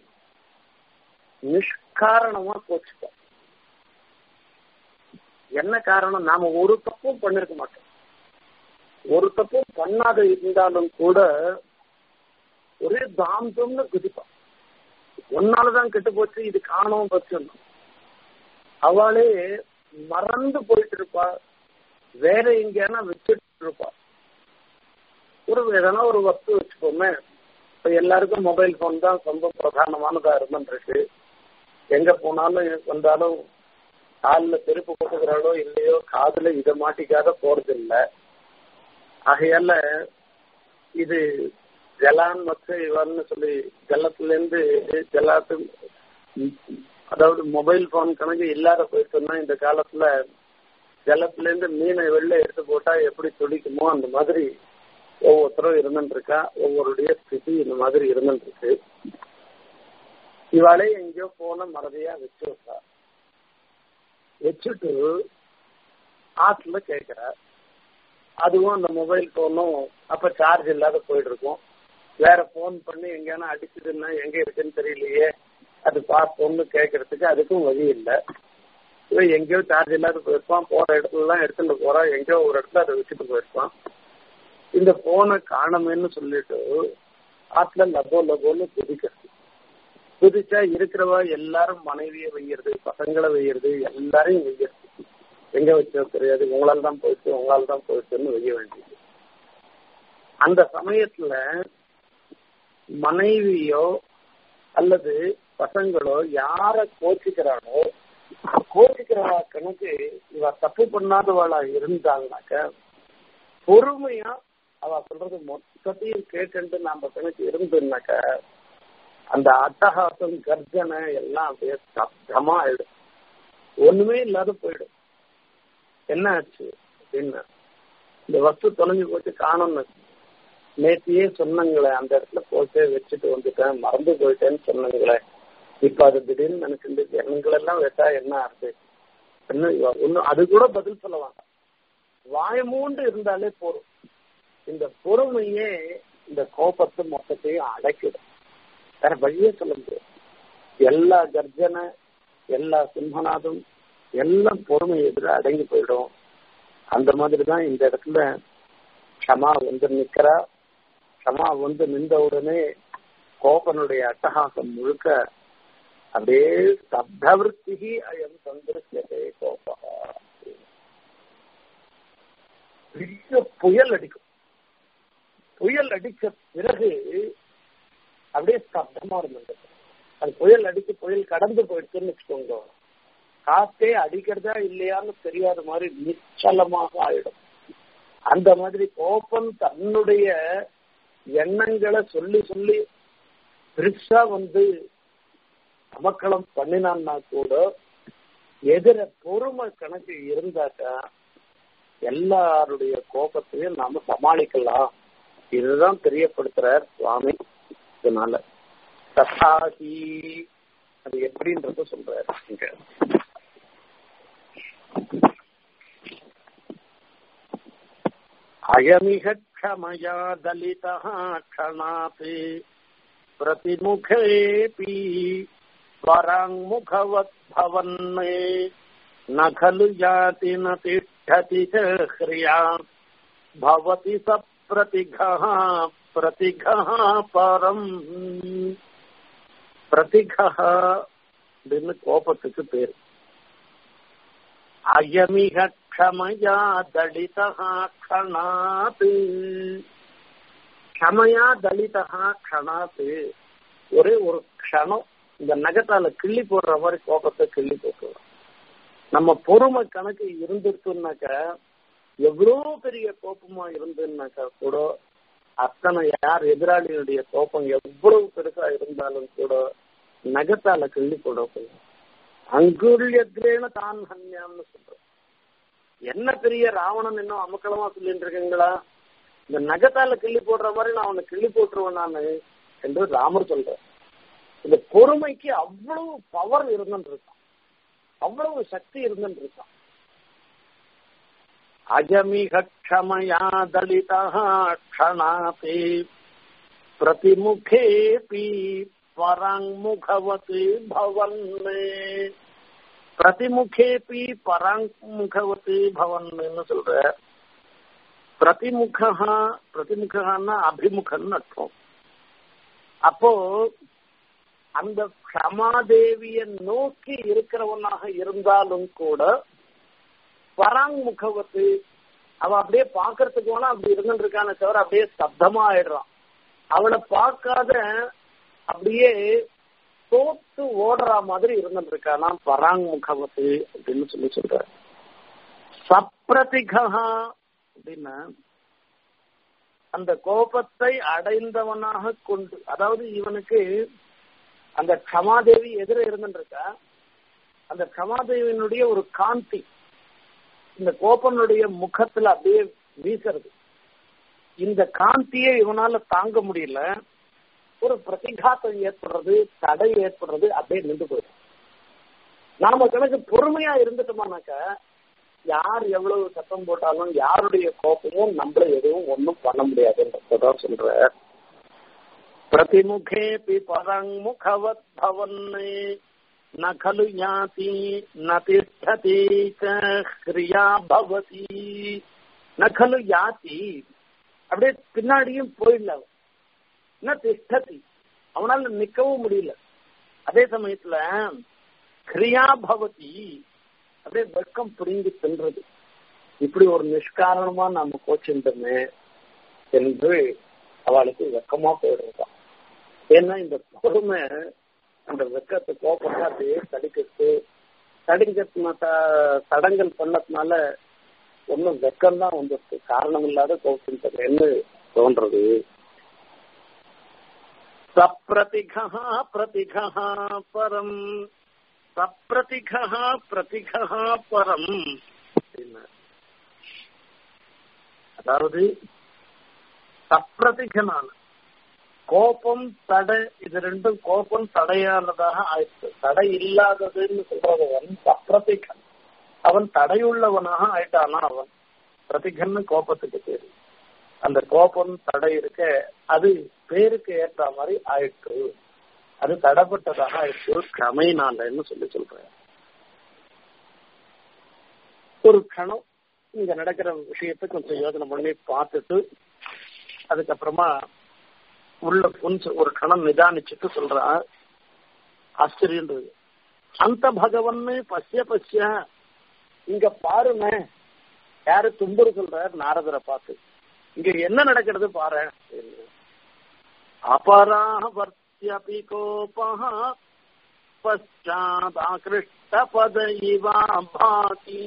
நிஷ்காரணமா கோச்சுப்போம் என்ன காரணம் நாம ஒரு தப்பும் பண்ணிருக்க மாட்டோம் ஒரு தப்பும் பண்ணாத இருந்தாலும் கூட ஒரே தாம்சம்னு குதிப்பான் ஒன்னாலதான் கெட்டு போச்சு இது காணவும் பச்சு அவளே மறந்து போயிட்டு இருப்பா வேற எங்கேனா வச்சுட்டு இருப்பா ஒரு எதனா ஒரு வஸ்து வச்சுக்கோமே இப்ப எல்லாருக்கும் மொபைல் போன் தான் ரொம்ப பிரதானமானதா இருந்துருக்கு எங்க போனாலும் வந்தாலும் காலில் செருப்பு போட்டுக்கிறாளோ இல்லையோ காதுல இதை மாட்டிக்காத போறது இல்லை ஆகையால இது ஜலான் மற்ற இவர்னு சொல்லி ஜலத்துல இருந்து ஜலாத்து அதாவது மொபைல் போன் கணக்கு இல்லாத போயிட்டோம்னா இந்த காலத்துல ஜலத்துல இருந்து மீனை வெளில எடுத்து போட்டா எப்படி துடிக்குமோ அந்த மாதிரி ஒவ்வொருத்தரும் இருந்துட்டு இருக்கா ஒவ்வொருடைய ஸ்திதி இந்த மாதிரி இருந்துட்டு இருக்கு இவாளே எங்கேயோ போன மறதியா வச்சு வைப்பா வச்சுட்டு ஆத்துல கேட்கிற அதுவும் அந்த மொபைல் போனும் அப்ப சார்ஜ் இல்லாத போயிட்டு இருக்கும் வேற போன் பண்ணி எங்கேயான அடிச்சதுன்னா எங்க இருக்குன்னு தெரியலையே அது பார்ப்போம்னு கேட்கறதுக்கு அதுக்கும் வழி இல்லை இவன் எங்கேயோ சார்ஜ் இல்லாத போயிருப்பான் போற இடத்துல எல்லாம் எடுத்துட்டு போறான் எங்கேயோ ஒரு இடத்துல அதை வச்சுட்டு போயிருப்பான் இந்த போனை காணமேன்னு சொல்லிட்டு ஆத்துல லபோ லபோன்னு குதிக்கிறது குதிச்சா இருக்கிறவா எல்லாரும் மனைவியை வைக்கிறது பசங்களை வைக்கிறது எல்லாரையும் வைக்கிறது எங்க வச்சோ தெரியாது உங்களால் தான் போயிட்டு உங்களால் தான் போயிட்டுன்னு வைய வேண்டியது அந்த சமயத்துல மனைவியோ அல்லது பசங்களோ யார கோச்சிக்கிறானோ கோச்சிக்கிறவா கணக்கு இவ தப்பு பண்ணாதவளா இருந்தாங்கனாக்க பொறுமையா அவ சொல்றது மொத்தத்தையும் கேட்டு நாம கணக்கு இருந்தோம்னாக்க அந்த அட்டகாசம் கர்ஜனை எல்லாம் அப்படியே சப்தமா ஆயிடும் ஒண்ணுமே இல்லாத போயிடும் என்ன ஆச்சு அப்படின்னா இந்த வஸ்து தொலைஞ்சு போச்சு காணும்னு நேத்தியே சொன்னங்களே அந்த இடத்துல போட்டு வச்சுட்டு வந்துட்டேன் மறந்து போயிட்டேன்னு சொன்னங்களே இப்ப அது திடீர்னு நினைச்சிருந்து எண்களெல்லாம் வெட்டா என்ன ஆகுது ஒன்னும் அது கூட பதில் சொல்ல வேண்டாம் வாயமூண்டு இருந்தாலே போதும் இந்த பொறுமையே இந்த கோபத்தை மொத்தத்தையும் அடைக்கிடும் வேற வழியே சொல்ல முடியாது எல்லா கர்ஜனை எல்லா சிம்மநாதம் எல்லாம் பொறுமை எதிர அடங்கி போயிடும் அந்த மாதிரி தான் இந்த இடத்துல க்ஷமா வந்து நிக்கிறா க்ஷமா வந்து நின்ற உடனே கோபனுடைய அட்டகாசம் முழுக்க அப்படியே சப்தவருத்தி அயம் சந்திருக்கே கோபா பெரிய புயல் அடிக்கும் புயல் அடிச்ச பிறகு அப்படியே சப்தமா இருந்தது அது புயல் அடிச்சு புயல் கடந்து போயிடுச்சுன்னு வச்சுக்கோங்க காத்தே அடிக்கிறதா இல்லையான்னு தெரியாத மாதிரி நிச்சலமாக ஆயிடும் அந்த மாதிரி கோபம் தன்னுடைய எண்ணங்களை சொல்லி சொல்லி பெருசா வந்து அமக்களம் பண்ணினான்னா கூட எதிர பொறுமை கணக்கு இருந்தாக்கா எல்லாருடைய கோபத்தையும் நாம சமாளிக்கலாம் இதுதான் தெரியப்படுத்துறார் சுவாமி இதனால ததாகி அது எப்படின்றத சொல்றாரு இங்க அயமிக க்ஷமயா தலிதா க்ஷணாத் प्रतिमुखेऽपि वराङ्मुखवद्भवन् न खलु याति न तिष्ठति च ह्रिया भवति स प्रतिघः प्रतिघः परम् பிரதிகஹ அப்படின்னு கோபத்துக்கு பேர் அயமிக க்ஷமயா தலிதா க்ஷணாத் க்ஷமயா தலிதா க்ஷணாத் ஒரே ஒரு க்ஷணம் இந்த நகத்தால கிள்ளி போடுற மாதிரி கோபத்தை கிள்ளி போட்டுருவோம் நம்ம பொறுமை கணக்கு இருந்துருச்சுனாக்க எவ்வளவு பெரிய கோபமா இருந்துன்னாக்கா கூட அத்தனை யார் எதிராளிகளுடைய கோபம் எவ்வளவு பெருசா இருந்தாலும் கூட நகத்தால கிள்ளி போடக்கூடாது அங்குள்யத்ரேன தான் ஹன்யாம்னு சொல்றோம் என்ன பெரிய ராவணன் இன்னும் அமக்களமா சொல்லிட்டு இருக்கீங்களா இந்த நகத்தால கிள்ளி போடுற மாதிரி நான் அவனை கிள்ளி போட்டுருவேன் நானு என்று ராமர் சொல்ற இந்த பொறுமைக்கு அவ்வளவு பவர் இருந்துட்டு இருக்கான் அவ்வளவு சக்தி இருந்துட்டு இருக்கான் அஜமிக க்ஷமயா தலிதா க்ஷணாபி பிரதிமுகேபி பராங்முகவத் பவன் பிரதிமுகேபி பராங்முகவத் பவன்னு சொல்ற பிரதிமுகா பிரதிமுகன்னா அபிமுகன்னு அர்த்தம் அப்போ அந்த க்ஷமாதேவிய நோக்கி இருக்கிறவனாக இருந்தாலும் கூட பராங்முகவத்து அவ அப்படியே பாக்குறதுக்கு வேணா அப்படி இருந்துட்டு இருக்கானே தவிர அப்படியே சப்தமா ஆயிடுறான் அவளை பார்க்காத அப்படியே தோத்து ஓடுற மாதிரி இருந்துட்டு இருக்கானா பராங்முகவத்து அப்படின்னு சொல்லி சொல்ற சப்ரதிகா அப்படின்னா அந்த கோபத்தை அடைந்தவனாக கொண்டு அதாவது இவனுக்கு அந்த க்ஷமாதேவி எதிர இருந்துருக்கா அந்த க்ஷமாதேவியினுடைய ஒரு காந்தி இந்த கோபனுடைய முகத்துல அப்படியே வீசுறது இந்த காந்தியை இவனால தாங்க முடியல ஒரு பிரதிகாத்தம் ஏற்படுறது தடை ஏற்படுறது அப்படியே நின்று போயிடும் நாம கணக்கு பொறுமையா இருந்துட்டோமானாக்கா யார் எவ்வளவு சத்தம் போட்டாலும் யாருடைய கோபமும் நம்மள எதுவும் ஒன்றும் பண்ண முடியாதுன்றதான் சொல்ற பிரதிமுகேபி பரங்முகவத் பவன்னே न खलु याति न तिष्ठति च क्रिया भवति न खलु யாத்தி அப்படியே பின்னாடியும் போயிடல அவன் என்ன திஷ்டதி அவனால நிக்கவும் முடியல அதே சமயத்துல கிரியா பவதி அப்படியே வெட்கம் பிடுங்கி தின்றது இப்படி ஒரு நிஷ்காரணமா நாம கோச்சிருந்தோமே என்று அவளுக்கு வெக்கமா போயிடுறான் ஏன்னா இந்த பொறுமை அந்த வெக்கத்தை கோபத்தை அப்படியே தடிக்கிறது தடிக்கிறதுனா தடங்கல் பண்ணதுனால ஒன்னும் வெக்கம் தான் வந்துருக்கு காரணம் இல்லாத கோபின்னு தோன்றது சப்ரதிகா பிரதிகா பரம் சப்ரதிகா பிரதிகா பரம் அதாவது சப்ரதிகனான கோபம் தடை இது ரெண்டும் கோபம் தடையானதாக ஆயிடுச்சு தடை இல்லாததுன்னு சொல்றவன் சப்ரதிகன் அவன் தடையுள்ளவனாக ஆயிட்டானா அவன் பிரதிகன்னு கோபத்துக்கு பேரு அந்த கோபம் தடை இருக்க அது பேருக்கு ஏற்ற மாதிரி ஆயிட்டு அது தடைப்பட்டதாக ஆயிடுச்சு கிரமைனாலன்னு சொல்லி சொல்றேன் ஒரு கணம் இங்க நடக்கிற விஷயத்தை கொஞ்சம் யோசனை பண்ணி பார்த்துட்டு அதுக்கப்புறமா உள்ள கொஞ்சம் ஒரு கணம் நிதானிச்சுட்டு சொல்றான் ஆச்சரியன்றது அந்த பகவன் பசிய பசிய இங்க பாருங்க யாரு தும்புரு சொல்றார் நாரதரை பார்த்து இங்க என்ன நடக்கிறது பாரு அபராவர்த்தியபி கோபா பశ్చాదాకృష్ట పద ఇవా భాతి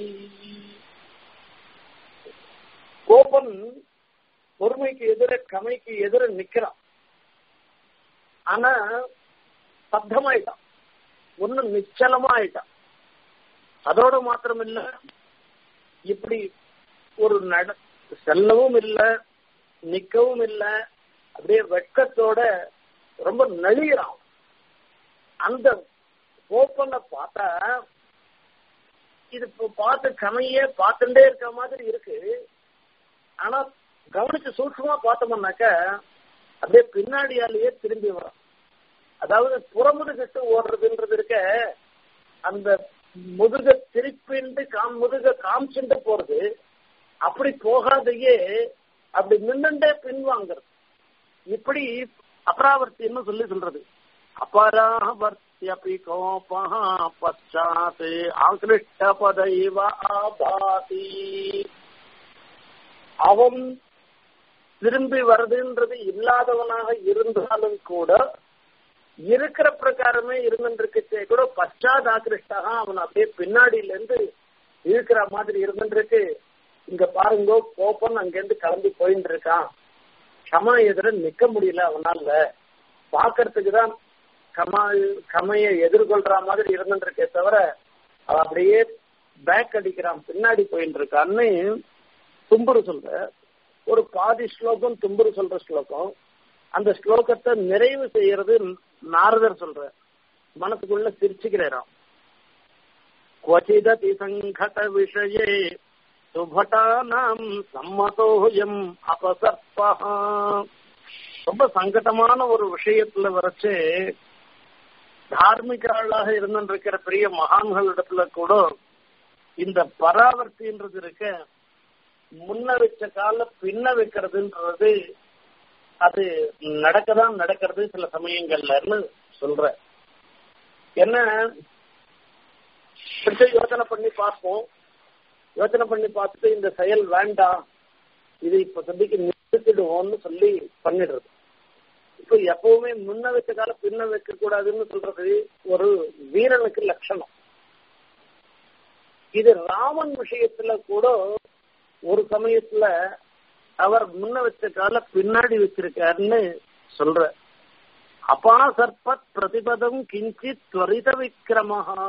கோபன் பொறுமைக்கு எதிர கமைக்கு எதிர நிக்கிறான் ஆனா சப்தமாயிட்டான் ஒண்ணு நிச்சலமா ஆயிட்டான் அதோட மாத்திரம் இல்ல இப்படி ஒரு நட செல்லவும் இல்ல நிக்கவும் இல்ல அப்படியே வெட்கத்தோட ரொம்ப நெளிகிறான் அந்த கோப்பனை பார்த்தா இது இப்போ பார்த்து கமையே பார்த்துட்டே இருக்க மாதிரி இருக்கு ஆனா கவனிச்சு சூட்சமா பார்த்தோம்னாக்க அப்படியே பின்னாடியாலேயே திரும்பி வரும் அதாவது புறமுதுகிட்டு ஓடுறதுன்றது இருக்க அந்த முதுக திருப்பிண்டு காம் முதுக காமிச்சுட்டு போறது அப்படி போகாதையே அப்படி நின்னுண்டே பின்வாங்கிறது இப்படி அபராவர்த்தின்னு சொல்லி சொல்றது அபராவர்த்தியபி கோபா பச்சாத் ஆங்கிருஷ்ட பதைவ ஆபாதி அவன் திரும்பி வருதுன்றது இல்லாதவனாக இருந்தாலும் கூட இருக்கிற பிரகாரமே இருந்துருக்கே கூட பச்சாத் ஆக்கிருஷ்டகா அவன் அப்படியே பின்னாடியில இருந்து இருக்கிற மாதிரி இருந்துருக்கு இங்க பாருங்க கோப்பன் அங்கிருந்து கிளம்பி போயிட்டு இருக்கான் கமா எதிர நிக்க முடியல அவனால பாக்குறதுக்கு தான் கமா கமைய எதிர்கொள்ற மாதிரி இருந்துருக்கே தவிர அவன் அப்படியே பேக் அடிக்கிறான் பின்னாடி போயிட்டு இருக்கான்னு தும்புரு சொல்ற ஒரு பாதி ஸ்லோகம் தும்புரு சொல்ற ஸ்லோகம் அந்த ஸ்லோகத்தை நிறைவு செய்யறது நாரதர் சொல்ற மனசுக்குள்ள சிரிச்சுக்கிறாராம் क्वचिदति सङ्घट विषये சுபட்டானாம் சம்மதோயம் அபசர்பஹ ரொம்ப சங்கடமான ஒரு விஷயத்துல வரைச்சு தார்மிகர்களாக இருந்திருக்கிற பெரிய மகான்களிடத்துல கூட இந்த பராவர்த்தின்றது இருக்க முன்ன வச்ச கால பின்ன வைக்கிறதுன்றது அது நடக்கதான் நடக்கிறது சில சமயங்கள்லன்னு சொல்ற என்ன கொஞ்சம் யோசனை பண்ணி பார்ப்போம் யோசனை பண்ணி பார்த்துட்டு இந்த செயல் வேண்டாம் இது இப்ப சந்திக்கு நிறுத்திடுவோம்னு சொல்லி பண்ணிடுறது இப்ப எப்பவுமே முன்ன வச்ச கால பின்ன வைக்க கூடாதுன்னு சொல்றது ஒரு வீரனுக்கு லட்சணம் இது ராமன் விஷயத்துல கூட ஒரு சமயத்துல அவர் முன்ன வச்ச கால பின்னாடி வச்சிருக்காருன்னு சொல்ற அப்பா சர்பத் பிரதிபதம் கிஞ்சித் துவரித விக்கிரமஹா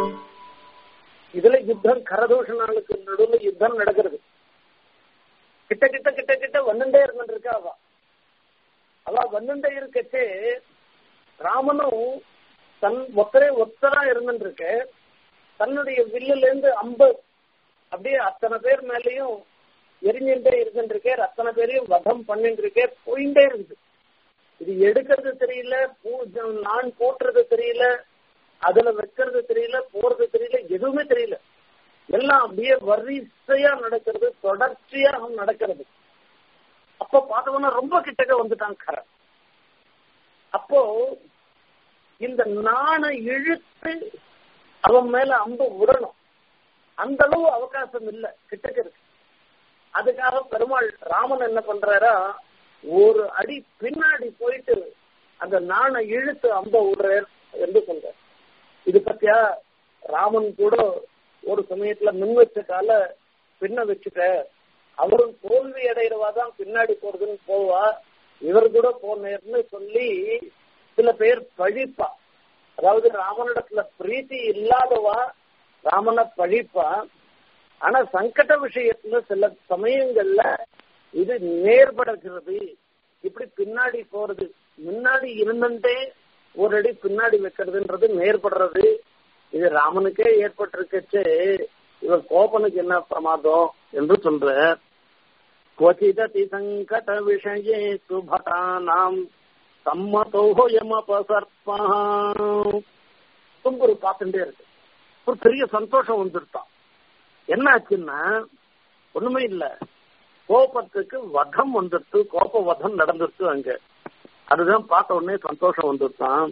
இதுல யுத்தம் கரதூஷணாளுக்கு நடுவில் யுத்தம் நடக்கிறது கிட்ட கிட்ட கிட்ட கிட்ட வந்துட்டே இருந்துட்டு இருக்கா அவ அவ வந்துட்டே இருக்கச்சே ராமனும் தன் ஒத்தரே ஒத்தரா இருந்துட்டு இருக்க தன்னுடைய வில்லுல இருந்து அம்பு அப்படியே அத்தனை பேர் மேலேயும் எரிஞ்சுட்டே இருந்துட்டு இருக்கே அத்தனை பேரையும் வதம் பண்ணிட்டு இருக்கே போயிட்டே இருக்குது இது எடுக்கிறது தெரியல நான் போட்டுறது தெரியல அதுல வைக்கிறது தெரியல போறது தெரியல எதுவுமே தெரியல எல்லாம் அப்படியே வரிசையா நடக்கிறது தொடர்ச்சியாக நடக்கிறது அப்போ பார்த்தவொன்னா ரொம்ப கிட்டக்க வந்துட்டான் கரை அப்போ இந்த நாணை இழுத்து அவன் மேல அம்பு விடணும் அந்த அளவு அவகாசம் இல்ல கிட்டக்க இருக்கு அதுக்காக பெருமாள் ராமன் என்ன பண்றாரா ஒரு அடி பின்னாடி போயிட்டு அந்த நாணை இழுத்து அம்ப விடுறார் என்று சொல்றார் இது பத்தியா ராமன் கூட ஒரு சமயத்துல முன் வச்ச கால பின்ன வச்சுட்ட அவரும் தோல்வி அடைகிறவா தான் பின்னாடி போறதுன்னு போவா இவர் கூட போனேர்னு சொல்லி சில பேர் பழிப்பா அதாவது ராமனிடத்துல பிரீத்தி இல்லாதவா ராமனை பழிப்பா ஆனா சங்கட விஷயத்துல சில சமயங்கள்ல இது நேர்படுகிறது இப்படி பின்னாடி போறது முன்னாடி இருந்துட்டே ஒரு அடி பின்னாடி வைக்கிறதுன்றது நேர்படுறது இது ராமனுக்கே ஏற்பட்டிருக்கச்சு இவர் கோபனுக்கு என்ன பிரமாதம் என்று சொல்ற क्वचिदति சங்கட விஷயே சுபதானாம் சம்மதோயமபசர்ப்பா தும்புரு பார்த்துட்டே இருக்கு ஒரு பெரிய சந்தோஷம் வந்துருத்தான் என்ன ஆச்சுன்னா ஒண்ணுமே இல்ல கோபத்துக்கு வதம் வந்துருச்சு கோப வதம் நடந்துருச்சு அங்க அதுதான் பார்த்த உடனே சந்தோஷம் வந்துருத்தான்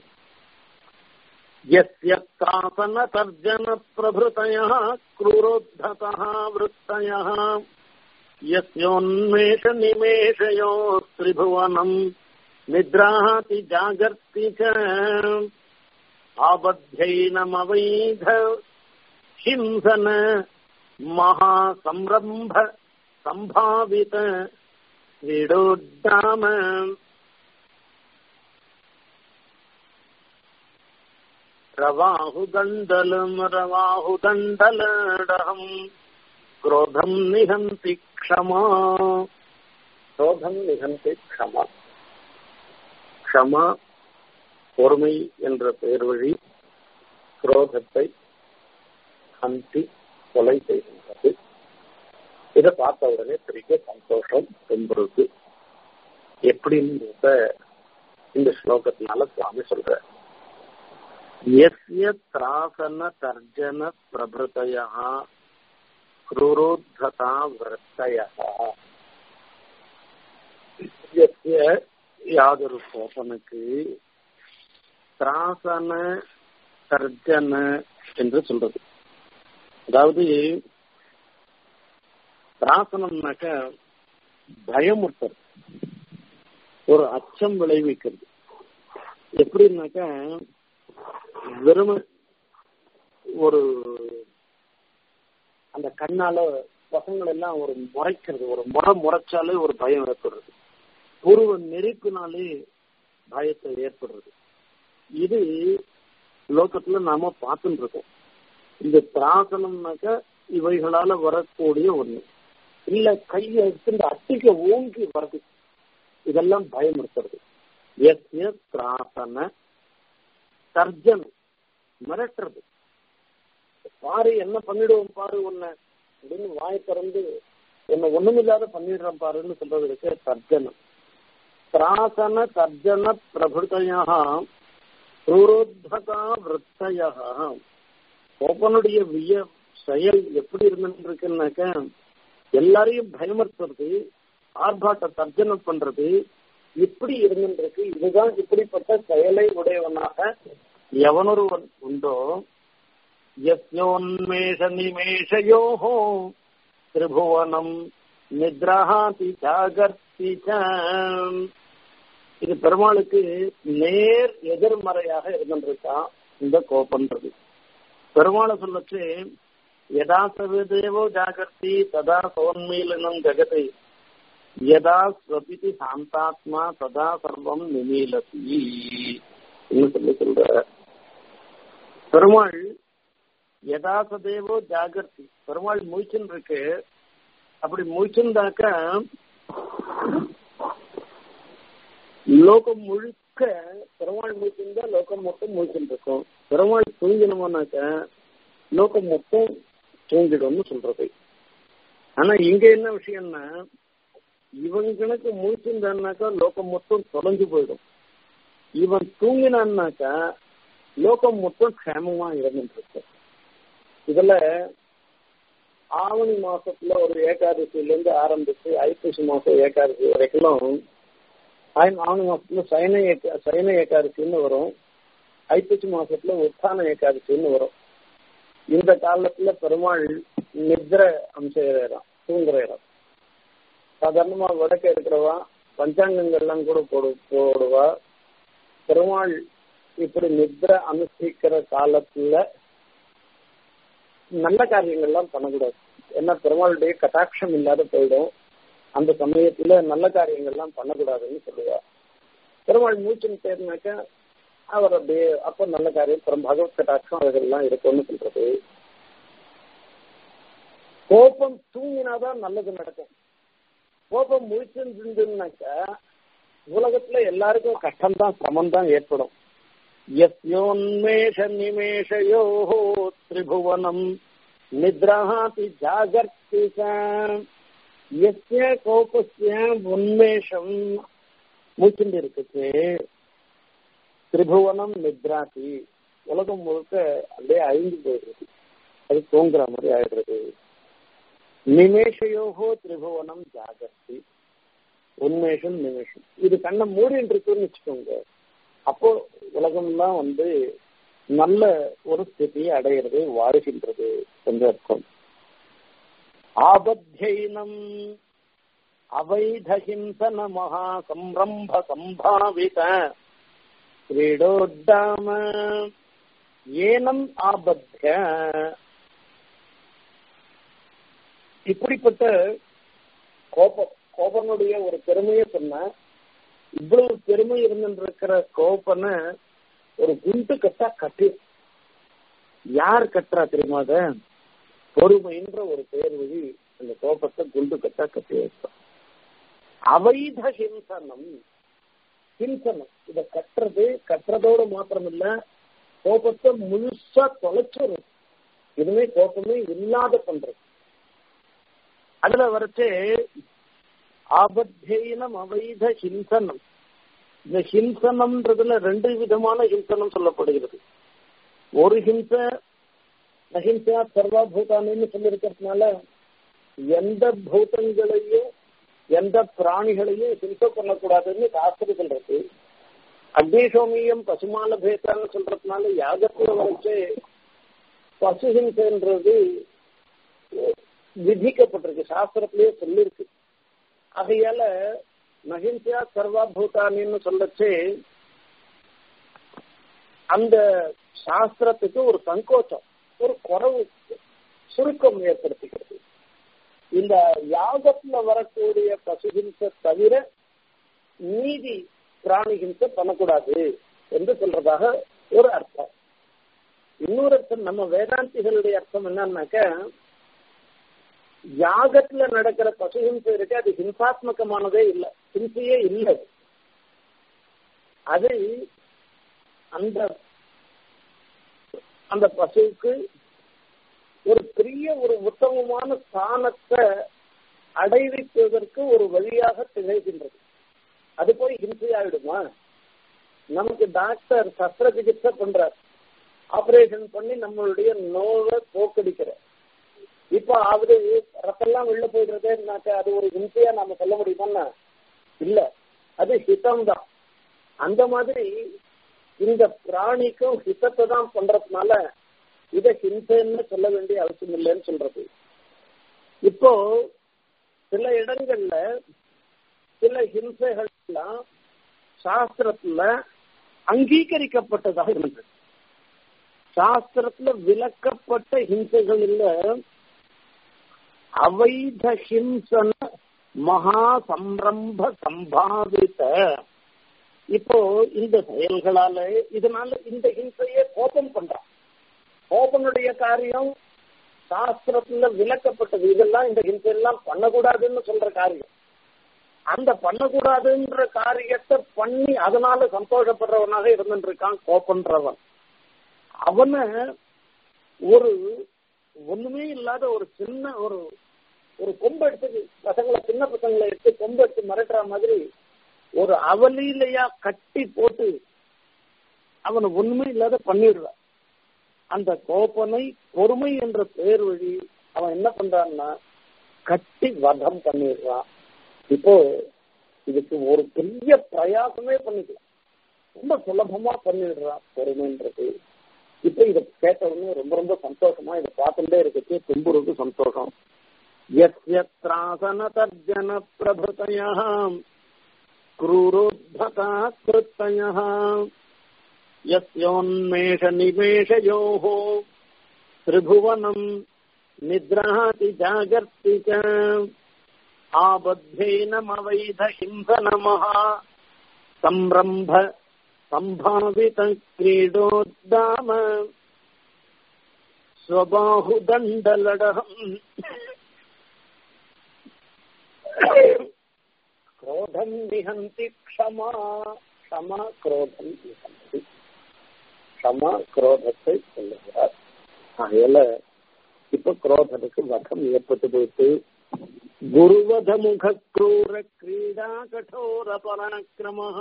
यस्यत्रासन तर्जन प्रभृतयः क्रूरोद्धतः वृत्तयः यस्योन्मेष निमेषयो त्रिभुवनम् निद्राति जागर्ति च आबध्यैनमवैध हिंसन महासंरम्भ सम्भावित क्रीडोद्दाम रवाहुदण्डलम् रवाहुदण्डलडहम् क्रोधम् निहन्ति क्षमा क्रोधम् निहन्ति क्षमा க்ஷமா பொறுமை என்ற பெயர் வழி குரோதத்தை ஹந்தி கொலை செய்கின்றது இதை பார்த்த உடனே பெரிய சந்தோஷம் தும்புறது எப்படின்றத இந்த ஸ்லோகத்தினால சுவாமி சொல்ற यस्य त्रासन तर्जन प्रभृतयः क्रूरोद्धता वृत्तयः यस्य யாதொரு கோபனுக்கு திராசன தர்ஜன என்று சொல்றது அதாவது திராசனம்னாக்க பயமுறுத்தல் ஒரு அச்சம் விளைவிக்கிறது எப்படின்னாக்கா வெறும ஒரு அந்த கண்ணால பசங்கள் எல்லாம் ஒரு முறைக்கிறது ஒரு முறை முறைச்சாலே ஒரு பயம் ஏற்படுறது புருவ நெருப்பினாலே பயத்தை ஏற்படுறது இது லோகத்துல நாம பார்த்துட்டு இருக்கோம் இந்த திராசனம்னாக்க இவைகளால வரக்கூடிய ஒண்ணு இல்ல கையை எடுத்து இந்த அட்டிக்க ஓங்கி வருது இதெல்லாம் பயமுறுத்துறது எஸ் எஸ் திராசன சர்ஜன் மிரட்டுறது பாரு என்ன பண்ணிடுவோம் பாரு உன்னை அப்படின்னு வாய் திறந்து என்ன ஒண்ணுமில்லாத பண்ணிடுறேன் பாருன்னு சொல்றதுக்கு சர்ஜனம் திராசன சர்ஜன பிரபுதையா குரோத்தகா விற்த்தையா கோபனுடைய விய செயல் எப்படி இருந்துருக்குன்னாக்க எல்லாரையும் பயமுறுத்துறது ஆர்ப்பாட்ட தர்ஜனம் பண்றது இப்படி இருந்துருக்கு இதுதான் இப்படிப்பட்ட செயலை உடையவனாக எவனொருவன் உண்டோ யோன்மேஷ நிமேஷயோஹோ திரிபுவனம் நித்ரஹாதி ஜாகர்த்தி இது பெருமாளுக்கு நேர் எதிர்மறையாக இருந்திருக்கான் இந்த கோபன்றது பெருமாளை சொல்லச்சு யதா சவிதேவோ ஜாகர்த்தி ததா சோன்மீலனம் ஜெகத்தை யதா ஸ்வபிதி சாந்தாத்மா சதா சர்வம் நிமீலதி சொல்லி சொல்ற பெருமாள் யதா சதேவோ ஜாகர்த்தி பெருமாள் மூச்சுன்னு இருக்கு அப்படி முழிச்சிருந்தாக்க லோகம் முழுக்க பெருமாள் முழிச்சிருந்தா லோகம் மொத்தம் முழிச்சுட்டு இருக்கும் பெருமாள் தூங்கினோம்னாக்க லோகம் மொத்தம் தூங்கிடும்னு சொல்றது ஆனா இங்க என்ன விஷயம்னா இவங்களுக்கு முழிச்சிருந்தான்னாக்கா லோகம் மொத்தம் தொலைஞ்சு போயிடும் இவன் தூங்கினான்னாக்கா லோகம் மொத்தம் க்ஷேமமா இருந்துட்டு இருக்கும் இதுல ஆவணி மாசத்துல ஒரு ஏகாதசியில இருந்து ஆரம்பிச்சு ஐப்பசி மாசம் ஏகாதசி வரைக்கும் ஆவணி மாசத்துல சைன ஏகா சைன ஏகாதசின்னு வரும் ஐப்பசி மாசத்துல உத்தான ஏகாதசின்னு வரும் இந்த காலத்துல பெருமாள் நித்ர அம்சம் இடம் தூங்குற இடம் சாதாரணமா வடக்கு இருக்கிறவா பஞ்சாங்கங்கள்லாம் கூட போடு போடுவா பெருமாள் இப்படி நித்ர அனுஷ்டிக்கிற காலத்துல நல்ல காரியங்கள்லாம் பண்ணக்கூடாது ஏன்னா பெருமாளுடைய கட்டாட்சம் இல்லாத போயிடும் அந்த சமயத்துல நல்ல காரியங்கள்லாம் பண்ணக்கூடாதுன்னு சொல்லுவா பெருமாள் மூச்சுன்னு பேர்னாக்க அவர் அப்படியே அப்ப நல்ல காரியம் பெரும் பகவத் கட்டாட்சம் அதெல்லாம் இருக்கும்னு சொல்றது கோபம் தூங்கினாதான் நல்லது நடக்கும் கோபம் முழிச்சிருந்துனாக்கா உலகத்துல எல்லாருக்கும் கஷ்டம் தான் சிரமம் தான் ஏற்படும் யோன்மேஷ நிமேஷயோ திரிபுவனம் நித்ராஹாதி ஜாகர்த்தி எஸ்ய கோபஸ்ய உன்மேஷம் மூச்சுண்டு இருக்குது திரிபுவனம் நித்ராதி உலகம் முழுக்க அப்படியே அழிஞ்சு போயிடுறது அது தூங்குற மாதிரி ஆயிடுறது நிமேஷயோகோ திரிபுவனம் ஜாகர்த்தி உன்மேஷம் நிமேஷம் இது கண்ணை மூடின்னு இருக்குன்னு வச்சுக்கோங்க அப்போ உலகம்லாம் வந்து நல்ல ஒரு ஸ்திதியை அடையிறது வாழ்கின்றது என்று அர்த்தம் ஆபத்தியனம் அவைதஹிம்சன மகா சம்ரம்ப சம்பாவித கிரீடோத்தாம ஏனம் ஆபத்திய இப்படிப்பட்ட கோபம் கோபனுடைய ஒரு பெருமையை சொன்ன இவ்வளவு பெருமை இருந்துருக்கிற கோபனை ஒரு குண்டு கட்டா கட்டி யார் கட்டுறா தெரியுமா அத பொறுமைன்ற ஒரு பேர் வழி அந்த கோபத்தை குண்டு கட்டா கட்டி வைப்பான் அவைத ஹிம்சனம் ஹிம்சனம் இத கட்டுறது கட்டுறதோட மாத்திரம் இல்ல கோபத்தை முழுசா தொலைச்சிடும் இதுவே கோபமே இல்லாத பண்றது அதுல வரைச்சு ஆபத்தேனம் அவைத ஹிம்சனம் இந்த ஹிம்சனம்ன்றதுல ரெண்டு விதமான ஹிம்சனம் சொல்லப்படுகிறது ஒரு ஹிம்ச அஹிம்சா சர்வா பூதானின்னு சொல்லியிருக்கிறதுனால எந்த பூதங்களையும் எந்த பிராணிகளையும் ஹிம்சை பண்ணக்கூடாதுன்னு சாஸ்திரத்தில் இருக்கு அக்னிசோமியம் பசுமான பேத்தான்னு சொல்றதுனால யாகத்துல வரைச்சு பசு ஹிம்சைன்றது விதிக்கப்பட்டிருக்கு சாஸ்திரத்திலேயே சொல்லியிருக்கு ஆகையால மகிழ்ச்சியா சர்வா பூதானின்னு சொல்லச்சு அந்த சாஸ்திரத்துக்கு ஒரு சங்கோச்சம் ஒரு குறவு சுருக்கம் ஏற்படுத்துகிறது இந்த யாகத்துல வரக்கூடிய பசுஹிம்சை தவிர நீதி பிராணி ஹிம்சை பண்ணக்கூடாது என்று சொல்றதாக ஒரு அர்த்தம் இன்னொரு அர்த்தம் நம்ம வேதாந்திகளுடைய அர்த்தம் என்னன்னாக்க யாகத்துல நடக்கிற பசுஹிம்சை இருக்கு அது ஹிம்சாத்மகமானதே இல்லை ஹிம்சையே இல்லை அது அந்த அந்த பசுவுக்கு ஒரு பெரிய ஒரு உத்தமமான ஸ்தானத்தை அடைவிப்பதற்கு ஒரு வழியாக திகழ்கின்றது அது போய் ஹிம்சையாயிடுமா நமக்கு டாக்டர் சஸ்திர சிகிச்சை பண்றார் ஆபரேஷன் பண்ணி நம்மளுடைய நோவை போக்கடிக்கிற இப்ப அவரு ரத்தெல்லாம் வெளில போயிடுறதுனாக்க அது ஒரு ஹிம்சையா நாம சொல்ல முடியுமா இல்ல அது ஹிதம் தான் அந்த மாதிரி இந்த பிராணிக்கும் ஹிதத்தை தான் பண்றதுனால இத ஹிம்சைன்னு சொல்ல வேண்டிய அவசியம் இல்லைன்னு சொல்றது இப்போ சில இடங்கள்ல சில ஹிம்சைகள் எல்லாம் சாஸ்திரத்துல அங்கீகரிக்கப்பட்டதாக இருந்தது சாஸ்திரத்துல விளக்கப்பட்ட ஹிம்சைகள் இல்ல அவைத ஹிம்சன மகா சம்ரம்ப சம்பாவித்த இப்போ இந்த செயல்களால இதனால இந்த ஹிம்சையே கோபம் பண்றான் கோபனுடைய காரியம் சாஸ்திரத்துல விளக்கப்பட்டது இதெல்லாம் இந்த ஹிம்சையெல்லாம் பண்ணக்கூடாதுன்னு சொல்ற காரியம் அந்த பண்ணக்கூடாதுன்ற காரியத்தை பண்ணி அதனால சந்தோஷப்படுறவனாக இருந்துட்டு இருக்கான் கோபன்றவன் அவனை ஒரு ஒண்ணுமே இல்லாத ஒரு சின்ன ஒரு ஒரு கொம்பு எடுத்து பசங்களை சின்ன பசங்களை எடுத்து கொம்பு எடுத்து மிரட்டுற மாதிரி ஒரு அவலிலையா கட்டி போட்டு அவனை ஒண்ணுமே இல்லாத பண்ணிடுறான் அந்த கோபனை பொறுமை என்ற பெயர் வழி அவன் என்ன பண்றான்னா கட்டி வதம் பண்ணிடுறான் இப்போ இதுக்கு ஒரு பெரிய பிரயாசமே பண்ணிக்கலாம் ரொம்ப சுலபமா பண்ணிடுறான் பொறுமைன்றது இப்ப இத கேட்ட உடனே ரொம்ப ரொம்ப சந்தோஷமா இதை பார்த்துட்டே இருக்கிறது தும்புருக்கு சந்தோஷம் யத்ராசன தர்ஜன பிரபுதய क्रूरोद्धता कृतयः यस्योन्मेषनिमेषयोः त्रिभुवनम् निद्राति जागर्ति च आबद्धेनमवैधहिंसनमः संरम्भ सम्भावितक्रीडोद्दाम स्वबाहुदण्डलडहम् क्रोधं विहन्ति क्षमा क्षमा क्रोधம் விஹந்தி க்ஷமா குரோதத்தை சொல்லுகிறார் அதனால இப்ப குரோதனுக்கு வகம் ஏற்பட்டு போயிட்டு குருவத முக क्रूर क्रीडा कठोर पराक्रमः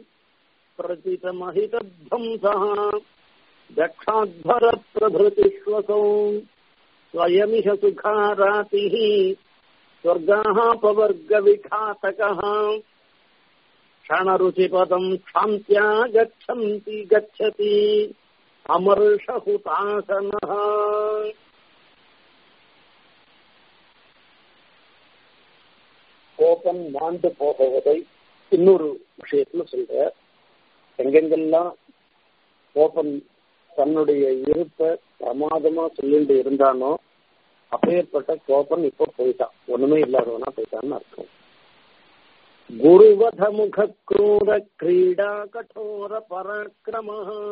प्रथितमहितध्वंसः दक्षाध्वर प्रभृतिष्वसौ स्वयमिह सुखारातिः स्वर्गाः पवर्गविघातकः क्षणरुचिपदम् क्षान्त्या गच्छन्ति गच्छति अमर्षहुतासनः கோபம் மாண்டு போகுவதை இன்னொரு விஷயத்துல சொல்ற எங்கெங்கெல்லாம் கோபம் தன்னுடைய இருப்ப பிரமாதமா சொல்லிட்டு இருந்தானோ அப்பேற்பட்ட கோபன் இப்ப போயிட்டான் ஒண்ணுமே இல்லாதவனா போயிட்டான்னு அர்த்தம் குருவத முக क्रूर கிரீடா கठोर பராக்கிரம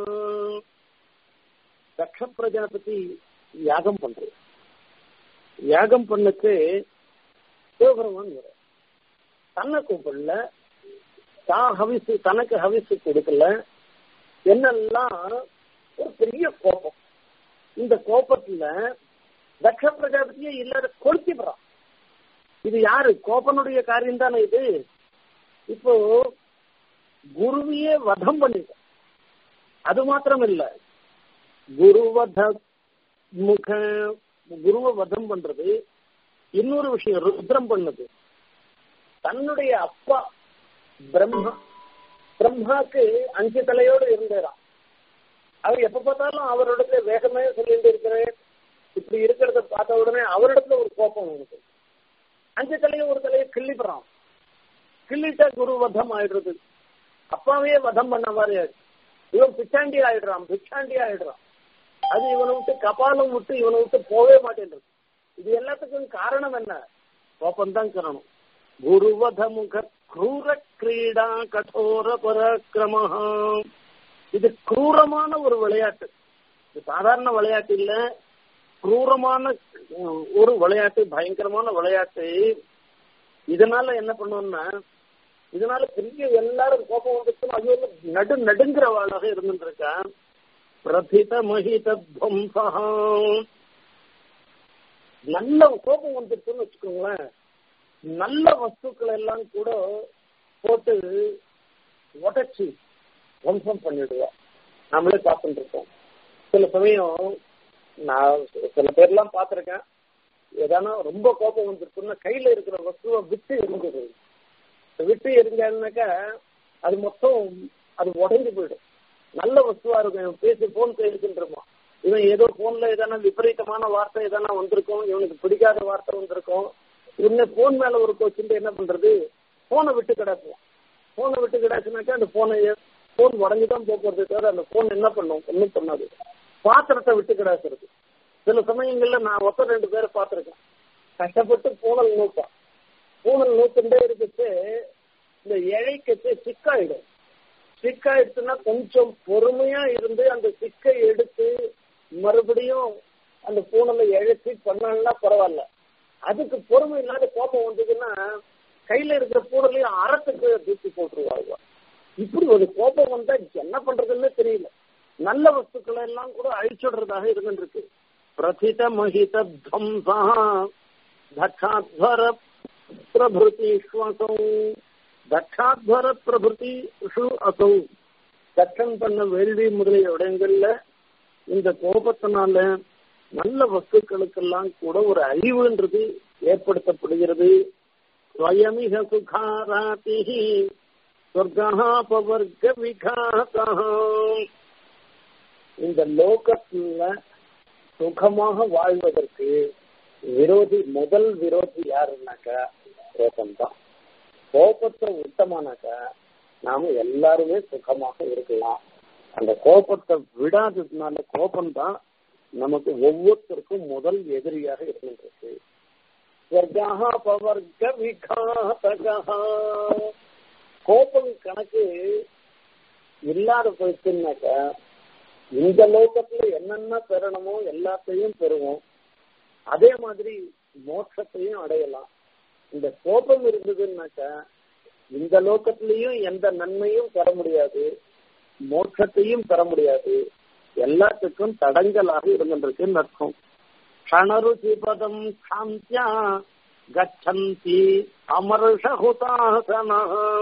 தக்ஷ பிரஜாபதி யாகம் பண்றது யாகம் பண்ணச்சு சிவபெருமான் வர தன்னை கூப்பிடல தான் ஹவிசு தனக்கு ஹவிசு கொடுக்கல என்னெல்லாம் ஒரு பெரிய கோபம் இந்த கோபத்துல தக்ஷ பிரஜாபதியே இல்லாத கொளுத்திடுறான் இது யாரு கோபனுடைய காரியம் தானே இது இப்போ குருவியே வதம் பண்ணிட்ட அது மாத்திரம் இல்ல குருவத முக குருவ வதம் பண்றது இன்னொரு விஷயம் ருத்ரம் பண்ணது தன்னுடைய அப்பா பிரம்மா பிரம்மாக்கு அஞ்சு தலையோடு இருந்தாராம் அவர் எப்ப பார்த்தாலும் அவரிடத்துல வேகமே சொல்லிட்டு இருக்கிறேன் இப்படி இருக்கிறத பார்த்த உடனே அவரிடத்துல ஒரு கோபம் இருக்கு அஞ்சு தலையை ஒரு தலையை கிள்ளிப்படுறான் கிள்ளிட்டா குரு வதம் ஆயிடுறது அப்பாவே வதம் பண்ண மாதிரி ஆயிடுச்சு இவன் பிச்சாண்டி ஆயிடுறான் பிச்சாண்டி ஆயிடுறான் அது இவனை விட்டு கபாலம் விட்டு இவனை விட்டு போகவே மாட்டேன்றது இது எல்லாத்துக்கும் காரணம் என்ன கோபம்தான் காரணம் குருவத முக क्रूர கிரீடா கठोर பராக்கிரம இது क्रूரமான ஒரு விளையாட்டு இது சாதாரண விளையாட்டு இல்ல क्रूரமான ஒரு விளையாட்டு பயங்கரமான விளையாட்டு இதனால என்ன பண்ணுவோம்னா இதனால பெரிய எல்லாரும் கோபம் வந்துச்சுன்னா அது வந்து நடு நடுங்கிறவாளாக இருந்துட்டு இருக்கான் பிரதித மகித துவம்சா நல்ல கோபம் வந்துருச்சுன்னு வச்சுக்கோங்களேன் நல்ல வஸ்துக்கள் எல்லாம் கூட போட்டு உடைச்சு துவம்சம் பண்ணிடுவா நம்மளே பார்த்துட்டு இருக்கோம் சில சமயம் நான் சில பேர்லாம் பார்த்துருக்கேன் ஏதானா ரொம்ப கோபம் வந்துருச்சுன்னா கையில இருக்கிற வஸ்துவை விட்டு எரிஞ்சிடுது விட்டு எரிஞ்சாருனாக்கா அது மொத்தம் அது உடைஞ்சு போயிடும் நல்ல வஸ்துவா இருக்கும் இவன் பேசி போன் பேசிட்டு இவன் ஏதோ போன்ல எதனா விபரீதமான வார்த்தை எதனா வந்திருக்கும் இவனுக்கு பிடிக்காத வார்த்தை வந்திருக்கும் இவங்க போன் மேல ஒரு கொஸ்டின் என்ன பண்றது போனை விட்டு கிடக்கும் போனை விட்டு கிடாச்சுனாக்கா அந்த போனை போன் உடஞ்சுதான் போக்குறது தவிர அந்த போன் என்ன பண்ணும் ஒன்றும் பண்ணாது பாத்திரத்தை விட்டு கிடாசுறது சில சமயங்கள்ல நான் ஒத்த ரெண்டு பேரை பார்த்திருக்கேன் கஷ்டப்பட்டு பூனல் நூப்பான் பூனல் நூத்துட்டே இருக்குச்சு இந்த இழைக்கச்சு சிக்காயிடும் சிக்காயிடுச்சுன்னா கொஞ்சம் பொறுமையா இருந்து அந்த சிக்கை எடுத்து மறுபடியும் அந்த பூனலை இழைச்சி பண்ணா பரவாயில்ல அதுக்கு பொறுமை இல்லாத கோபம் வந்ததுன்னா கையில இருக்கிற பூனலையும் அறத்துக்கு தூக்கி போட்டுருவாங்க இப்படி ஒரு கோபம் வந்தா என்ன பண்றதுன்னு தெரியல நல்ல வஸ்துக்களை எல்லாம் கூட அழிச்சுடுறதாக இருந்துருக்கு பிரதித மகித துவம்சா தட்சாத்வர பிரபுதிஷ்வசௌ தட்சாத்வர பிரபுதி அசௌ தட்சன் பண்ண வேள்வி முதலிய இடங்கள்ல இந்த கோபத்தினால நல்ல வஸ்துக்களுக்கெல்லாம் கூட ஒரு அழிவுன்றது ஏற்படுத்தப்படுகிறது ஸ்வயமிக சுகாராதி சொர்க்கா பவர்க்க விகாதா இந்த லோகத்துல சுகமாக வாழ்வதற்கு விரோதி முதல் விரோதி யாருன்னாக்கா கோபம்தான் கோபத்தை விட்டமானாக்கா நாம எல்லாருமே சுகமாக இருக்கலாம் அந்த கோபத்தை விடாததுனால கோபம் தான் நமக்கு ஒவ்வொருத்தருக்கும் முதல் எதிரியாக இருக்கின்றது ஸ்வர்கா பவர்க்க விகாதகா கோபம் கணக்கு இல்லாத போயிடுச்சுனாக்கா இந்த லோகத்துல என்னென்ன பெறணுமோ எல்லாத்தையும் பெறுவோம் அதே மாதிரி மோட்சத்தையும் அடையலாம் இந்த கோபம் இருந்ததுன்னாக்கா இந்த லோகத்திலையும் எந்த நன்மையும் பெற முடியாது மோட்சத்தையும் பெற முடியாது எல்லாத்துக்கும் தடங்கலாக இருந்திருக்குன்னு அர்த்தம் க்ஷணருச்சி பதம் சாந்தியா கச்சந்தி அமர்ஷகுதாசன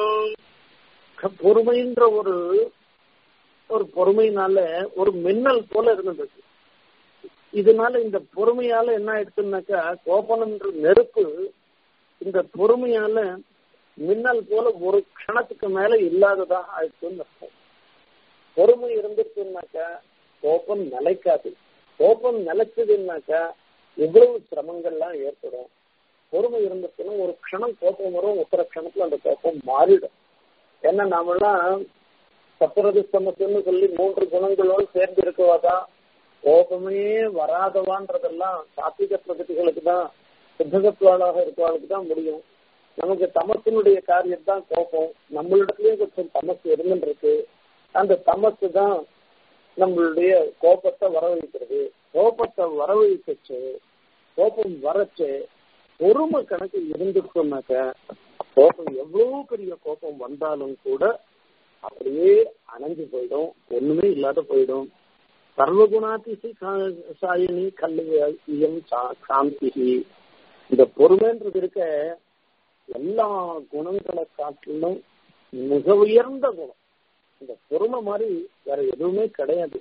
பொறுமைன்ற ஒரு ஒரு பொறுமையினால ஒரு மின்னல் போல இருந்தது இதனால இந்த பொறுமையால என்ன ஆயிடுச்சுன்னாக்கா கோபனம்ன்ற நெருப்பு இந்த பொறுமையால மின்னல் போல ஒரு க்ஷணத்துக்கு மேல இல்லாததா ஆயிடுச்சுன்னு அர்த்தம் பொறுமை இருந்துச்சுன்னாக்கா கோபம் நிலைக்காது கோபம் நிலைச்சதுன்னாக்கா எவ்வளவு சிரமங்கள்லாம் ஏற்படும் பொறுமை இருந்துச்சுன்னா ஒரு க்ஷணம் கோபம் வரும் ஒத்தர க்ஷணத்துல அந்த கோபம் மாறிடும் ஏன்னா நாமெல்லாம் சத்துரது சமத்துன்னு சொல்லி மூன்று குணங்களோடு சேர்ந்து இருக்கவாதான் கோபமே வராதவான்றதெல்லாம் சாத்விக பிரகதிகளுக்கு தான் சித்தகத்துவாளாக இருக்கவாளுக்கு தான் முடியும் நமக்கு தமத்தினுடைய காரியம் தான் கோபம் நம்மளிடத்துலயும் கொஞ்சம் தமசு இருந்துருக்கு அந்த தமசு தான் நம்மளுடைய கோபத்தை வரவழைக்கிறது கோபத்தை வரவழைக்கச்சு கோபம் வரச்சு பொறுமை கணக்கு இருந்துட்டோம்னாக்க கோபம் எவ்வளவு பெரிய கோபம் வந்தாலும் கூட அப்படியே அணைஞ்சு போயிடும் ஒண்ணுமே இல்லாத போயிடும் சர்வகுணாதிசி சாயினி கல்வியம் சாந்தி இந்த பொறுமைன்றது இருக்க எல்லா குணங்களை காட்டிலும் மிக உயர்ந்த குணம் இந்த பொறுமை மாதிரி வேற எதுவுமே கிடையாது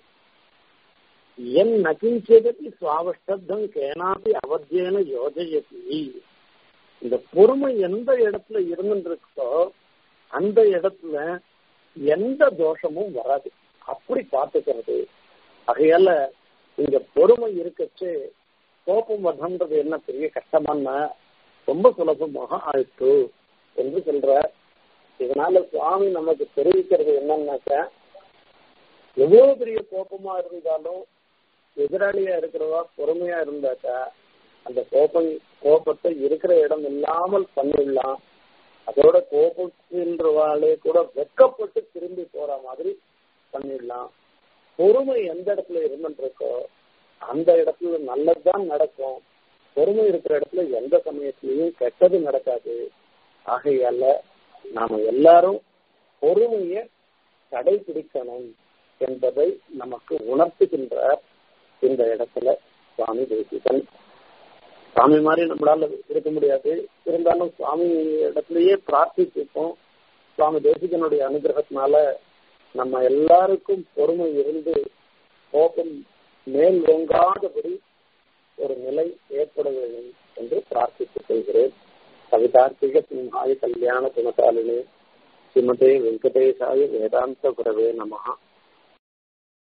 என் நகிஞ்சதபி சுவாவஷ்டத்தம் கேனாபி அவத்தியன யோஜயதி இந்த பொறுமை எந்த இடத்துல இருந்துருக்கோ அந்த இடத்துல எந்த தோஷமும் வராது அப்படி பார்த்துக்கிறது ஆகையால இங்க பொறுமை இருக்கச்சு கோபம் வதன்றது என்ன பெரிய கஷ்டமானா ரொம்ப சுலபமாக ஆயிட்டு என்று சொல்ற இதனால சுவாமி நமக்கு தெரிவிக்கிறது என்னன்னாக்க எவ்வளவு பெரிய கோபமா இருந்தாலும் எதிராளியா இருக்கிறவா பொறுமையா இருந்தாக்கா அந்த கோபம் கோபத்தை இருக்கிற இடம் இல்லாமல் பண்ணிடலாம் அதோட கோபத்தின்றவாளே கூட வெக்கப்பட்டு திரும்பி போற மாதிரி பண்ணிடலாம் பொறுமை எந்த இடத்துல இருந்துருக்கோ அந்த இடத்துல நல்லதுதான் நடக்கும் பொறுமை இருக்கிற இடத்துல எந்த சமயத்திலையும் கெட்டது நடக்காது ஆகையால நாம எல்லாரும் பொறுமையை கடைபிடிக்கணும் என்பதை நமக்கு உணர்த்துகின்றார் இந்த இடத்துல சுவாமி தேசிகன் சுவாமி மாதிரி நம்மளால இருக்க முடியாது இருந்தாலும் சுவாமி இடத்துலயே பிரார்த்திச்சிருக்கோம் சுவாமி தேசிகனுடைய அனுகிரகத்தினால நம்ம எல்லாருக்கும் பொறுமை இருந்து கோபம் மேல் ஓங்காதபடி ஒரு நிலை ஏற்பட வேண்டும் என்று பிரார்த்தித்துக் கொள்கிறேன் கவிதார்த்திக சிம்ஹாய கல்யாண குணசாலினே ஸ்ரீமதே வெங்கடேசாய வேதாந்த குரவே நமகா